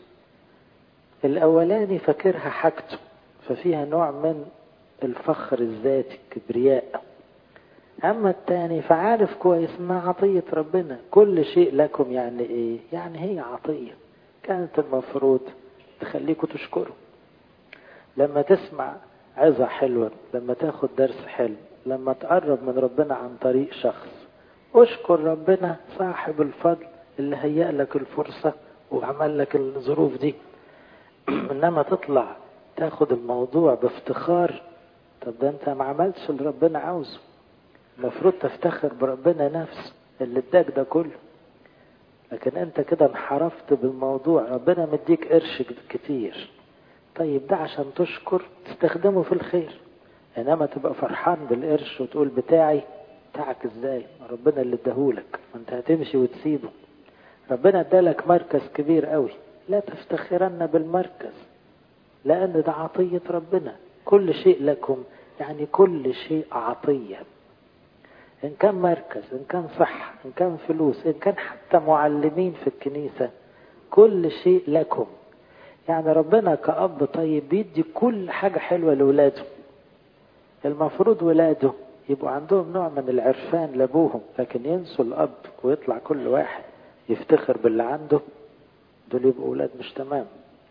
الاولاني فاكرها حاجته ففيها نوع من الفخر الذاتي الكبرياء أما التاني فعارف كويس إنها عطية ربنا كل شيء لكم يعني إيه يعني هي عطية كانت المفروض تخليكم تشكروا لما تسمع عظة حلوة لما تاخد درس حلو لما تقرب من ربنا عن طريق شخص اشكر ربنا صاحب الفضل اللي هيأ لك الفرصة وعمل لك الظروف دي انما تطلع تاخد الموضوع بافتخار طب ده انت ما عملتش اللي ربنا عاوزه المفروض تفتخر بربنا نفسه اللي اداك ده كله لكن انت كده انحرفت بالموضوع ربنا مديك قرش كتير طيب ده عشان تشكر تستخدمه في الخير انما تبقى فرحان بالقرش وتقول بتاعي بتاعك ازاي ربنا اللي اداهولك ما انت هتمشي وتسيبه ربنا ادالك مركز كبير قوي لا تفتخرن بالمركز لان ده عطية ربنا كل شيء لكم يعني كل شيء عطية إن كان مركز إن كان صحة إن كان فلوس إن كان حتى معلمين في الكنيسة كل شيء لكم يعني ربنا كأب طيب بيدي كل حاجة حلوة لولاده المفروض ولاده يبقوا عندهم نوع من العرفان لابوهم لكن ينسوا الأب ويطلع كل واحد يفتخر باللي عنده دول يبقوا ولاد مش تمام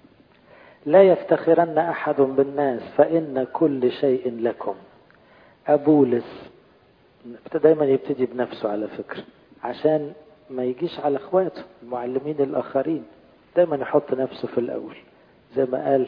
لا يفتخرن أحد بالناس فإن كل شيء لكم أبولس دايما يبتدي بنفسه على فكرة عشان ما يجيش على اخواته المعلمين الآخرين دايما يحط نفسه في الأول زي ما قال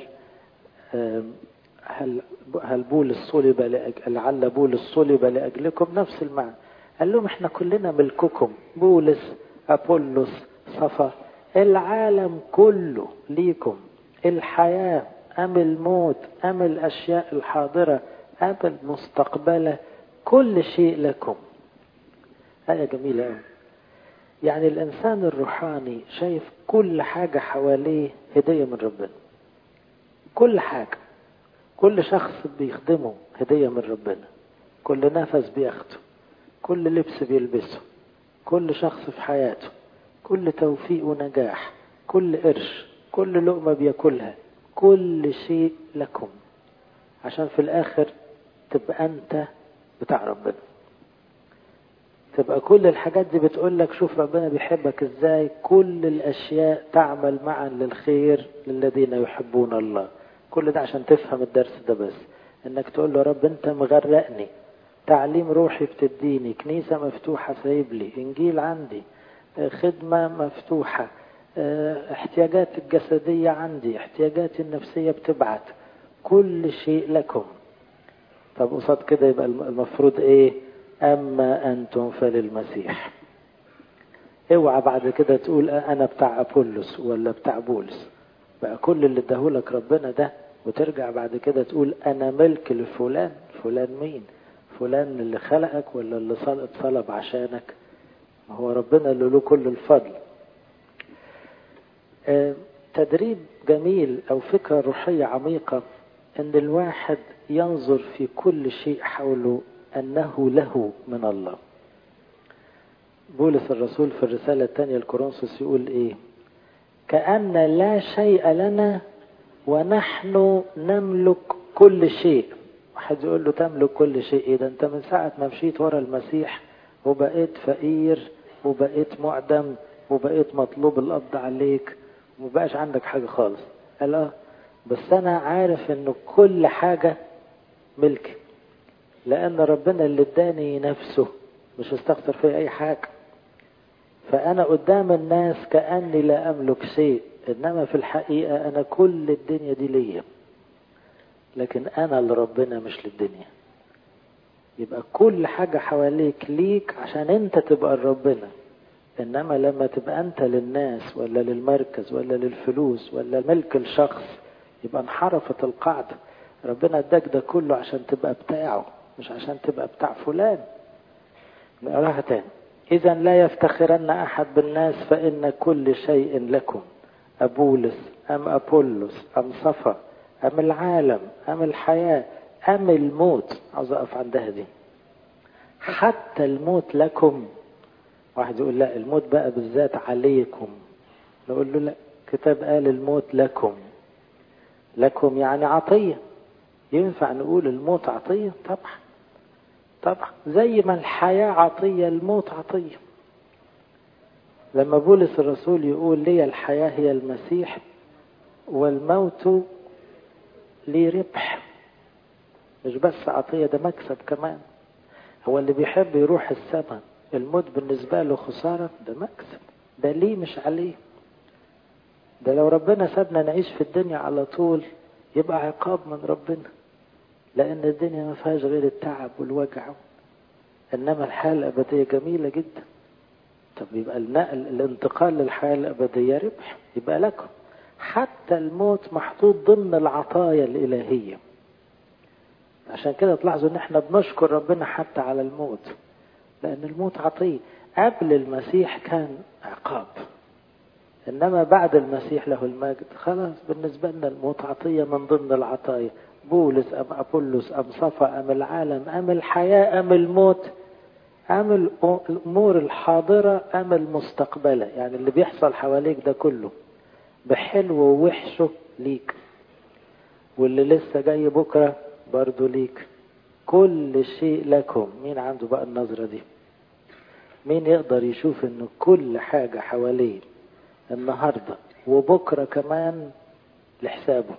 هل هل بولس صلب لعل بولس صلب لأجلكم نفس المعنى قال لهم احنا كلنا ملككم بولس أبولس صفا العالم كله ليكم الحياة أم الموت أم الأشياء الحاضرة أم المستقبلة كل شيء لكم آية جميلة أوي يعني الإنسان الروحاني شايف كل حاجة حواليه هدية من ربنا كل حاجة كل شخص بيخدمه هدية من ربنا كل نفس بياخده كل لبس بيلبسه كل شخص في حياته كل توفيق ونجاح كل قرش كل لقمة بياكلها كل شيء لكم عشان في الآخر تبقى أنت بتاع ربنا تبقى كل الحاجات دي بتقول لك شوف ربنا بيحبك ازاي كل الاشياء تعمل معا للخير للذين يحبون الله كل ده عشان تفهم الدرس ده بس انك تقول له رب انت مغرقني تعليم روحي بتديني كنيسة مفتوحة سايب لي انجيل عندي خدمة مفتوحة احتياجات الجسدية عندي احتياجاتي النفسية بتبعت كل شيء لكم طب قصاد كده يبقى المفروض ايه أما أنتم فللمسيح اوعى بعد كده تقول أنا بتاع أبولس ولا بتاع بولس بقى كل اللي اداهولك ربنا ده وترجع بعد كده تقول أنا ملك لفلان فلان مين فلان اللي خلقك ولا اللي اتصلب عشانك ما هو ربنا اللي له كل الفضل آه تدريب جميل أو فكرة روحية عميقة أن الواحد ينظر في كل شيء حوله أنه له من الله بولس الرسول في الرسالة الثانية لكورنثوس يقول إيه كأن لا شيء لنا ونحن نملك كل شيء واحد يقول له تملك كل شيء إيه ده أنت من ساعة ما مشيت ورا المسيح وبقيت فقير وبقيت معدم وبقيت مطلوب القبض عليك ومبقاش عندك حاجة خالص قال اه بس أنا عارف إنه كل حاجة ملكي لأن ربنا اللي اداني نفسه مش هستخسر فيه أي حاجة فأنا قدام الناس كأني لا أملك شيء إنما في الحقيقة أنا كل الدنيا دي ليا لكن أنا لربنا مش للدنيا يبقى كل حاجة حواليك ليك عشان أنت تبقى لربنا إنما لما تبقى أنت للناس ولا للمركز ولا للفلوس ولا ملك الشخص يبقى انحرفت القاعدة ربنا اداك ده كله عشان تبقى بتاعه مش عشان تبقى بتاع فلان نقراها تاني إذا لا يفتخرن أحد بالناس فإن كل شيء لكم أبولس أم أبولس أم صفا أم العالم أم الحياة أم الموت عاوز أقف عندها دي حتى الموت لكم واحد يقول لا الموت بقى بالذات عليكم نقول له لا كتاب قال الموت لكم لكم يعني عطية ينفع نقول الموت عطية طبعا طبعا زي ما الحياة عطية الموت عطية لما بولس الرسول يقول لي الحياة هي المسيح والموت لي ربح مش بس عطية ده مكسب كمان هو اللي بيحب يروح السماء الموت بالنسبة له خسارة ده مكسب ده ليه مش عليه ده لو ربنا سابنا نعيش في الدنيا على طول يبقى عقاب من ربنا لأن الدنيا ما فيهاش غير التعب والوجع إنما الحياة الأبدية جميلة جدا طب يبقى النقل الانتقال للحياة الأبدية ربح يبقى لكم حتى الموت محطوط ضمن العطايا الإلهية عشان كده تلاحظوا ان احنا بنشكر ربنا حتى على الموت لأن الموت عطية قبل المسيح كان عقاب إنما بعد المسيح له المجد خلاص بالنسبة لنا الموت عطية من ضمن العطايا بولس أم أبولس أم صفا أم العالم أم الحياة أم الموت أم الأمور الحاضرة أم المستقبلة يعني اللي بيحصل حواليك ده كله بحلو ووحشه ليك واللي لسه جاي بكرة برضو ليك كل شيء لكم مين عنده بقى النظرة دي مين يقدر يشوف ان كل حاجة حواليه النهاردة وبكرة كمان لحسابه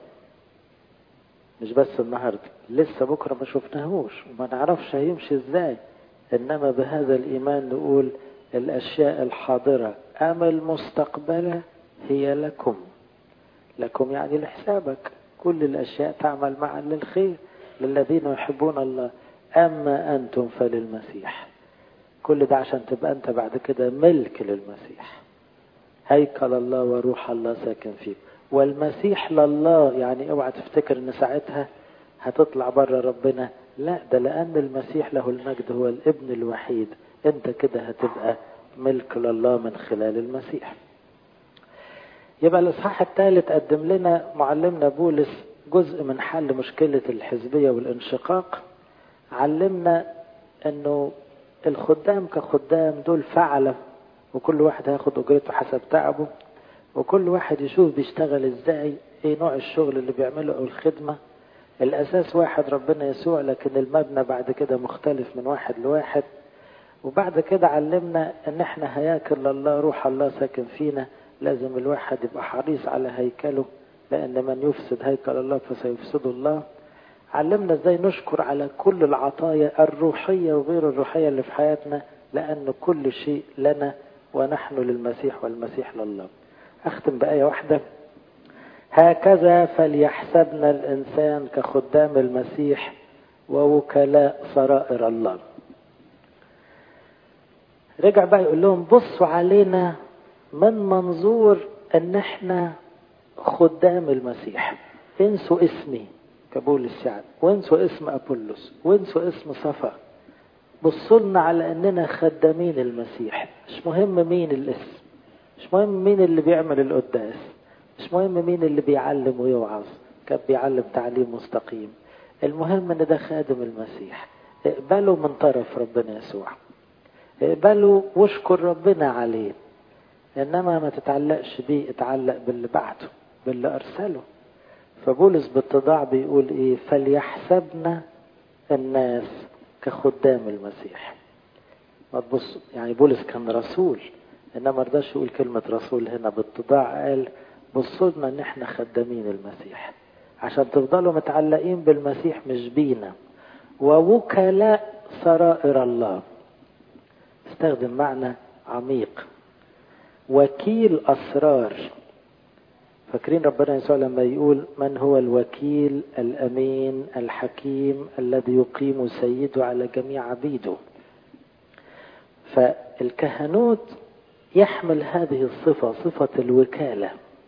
مش بس النهاردة لسه بكرة ما شفناهوش وما نعرفش هيمشي ازاي انما بهذا الايمان نقول الاشياء الحاضرة ام المستقبلة هي لكم لكم يعني لحسابك كل الاشياء تعمل معا للخير للذين يحبون الله اما انتم فللمسيح كل ده عشان تبقى انت بعد كده ملك للمسيح هيكل الله وروح الله ساكن فيك والمسيح لله يعني اوعى تفتكر ان ساعتها هتطلع بره ربنا لا ده لان المسيح له المجد هو الابن الوحيد انت كده هتبقى ملك لله من خلال المسيح يبقى الاصحاح الثالث قدم لنا معلمنا بولس جزء من حل مشكلة الحزبية والانشقاق علمنا انه الخدام كخدام دول فعلة وكل واحد هياخد اجرته حسب تعبه وكل واحد يشوف بيشتغل ازاي ايه نوع الشغل اللي بيعمله او الخدمة الاساس واحد ربنا يسوع لكن المبنى بعد كده مختلف من واحد لواحد وبعد كده علمنا ان احنا هياكل لله روح الله ساكن فينا لازم الواحد يبقى حريص على هيكله لان من يفسد هيكل الله فسيفسده الله علمنا ازاي نشكر على كل العطايا الروحية وغير الروحية اللي في حياتنا لان كل شيء لنا ونحن للمسيح والمسيح لله اختم بآية واحدة هكذا فليحسبنا الانسان كخدام المسيح ووكلاء سرائر الله رجع بقى يقول لهم بصوا علينا من منظور ان احنا خدام المسيح انسوا اسمي كبولس يعني وانسوا اسم ابولس وانسوا اسم صفا بصوا لنا على اننا خدامين المسيح مش مهم مين الاسم مش مهم مين اللي بيعمل القداس مش مهم مين اللي بيعلم ويوعظ كان بيعلم تعليم مستقيم المهم ان ده خادم المسيح اقبلوا من طرف ربنا يسوع اقبلوا واشكر ربنا عليه انما ما تتعلقش بيه اتعلق باللي بعده باللي ارسله فبولس بالتضاع بيقول ايه فليحسبنا الناس كخدام المسيح ما تبص يعني بولس كان رسول انما رضاش يقول كلمة رسول هنا بالتضاع قال بصوا لنا ان احنا خدامين المسيح عشان تفضلوا متعلقين بالمسيح مش بينا ووكلاء سرائر الله استخدم معنى عميق وكيل أسرار فاكرين ربنا يسوع لما يقول من هو الوكيل الأمين الحكيم الذي يقيم سيده على جميع عبيده فالكهنوت يحمل هذه الصفة صفة الوكالة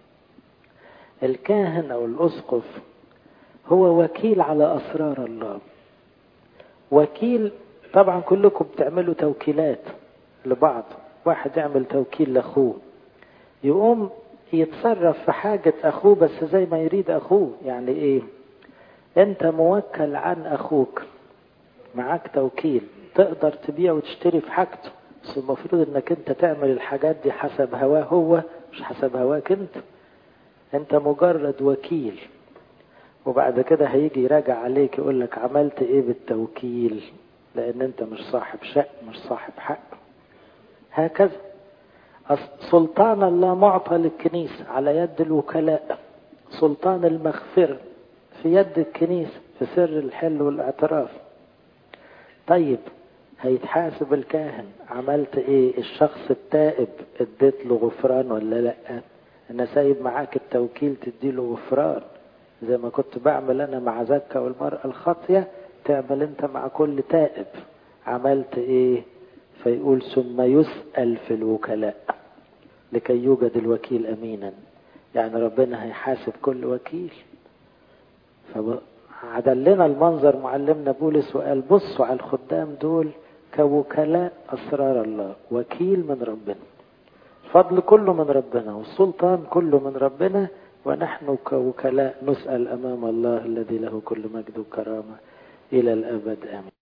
الكاهن أو الأسقف هو وكيل على أسرار الله وكيل طبعا كلكم بتعملوا توكيلات لبعض واحد يعمل توكيل لاخوه يقوم يتصرف في حاجة اخوه بس زي ما يريد اخوه يعني ايه انت موكل عن اخوك معاك توكيل تقدر تبيع وتشتري في حاجته بس المفروض انك انت تعمل الحاجات دي حسب هواه هو مش حسب هواك انت انت مجرد وكيل وبعد كده هيجي يراجع عليك يقول لك عملت ايه بالتوكيل لان انت مش صاحب شأن مش صاحب حق هكذا سلطان الله معطى للكنيسة على يد الوكلاء سلطان المغفرة في يد الكنيسة في سر الحل والاعتراف طيب هيتحاسب الكاهن عملت ايه الشخص التائب اديت له غفران ولا لا انا سايب معاك التوكيل تديله غفران زي ما كنت بعمل انا مع زكا والمرأة الخاطية تعمل انت مع كل تائب عملت ايه فيقول ثم يسأل في الوكلاء لكي يوجد الوكيل امينا يعني ربنا هيحاسب كل وكيل فعدلنا المنظر معلمنا بولس وقال بصوا على الخدام دول كوكلاء اسرار الله وكيل من ربنا الفضل كله من ربنا والسلطان كله من ربنا ونحن كوكلاء نسأل أمام الله الذي له كل مجد وكرامة إلى الأبد آمين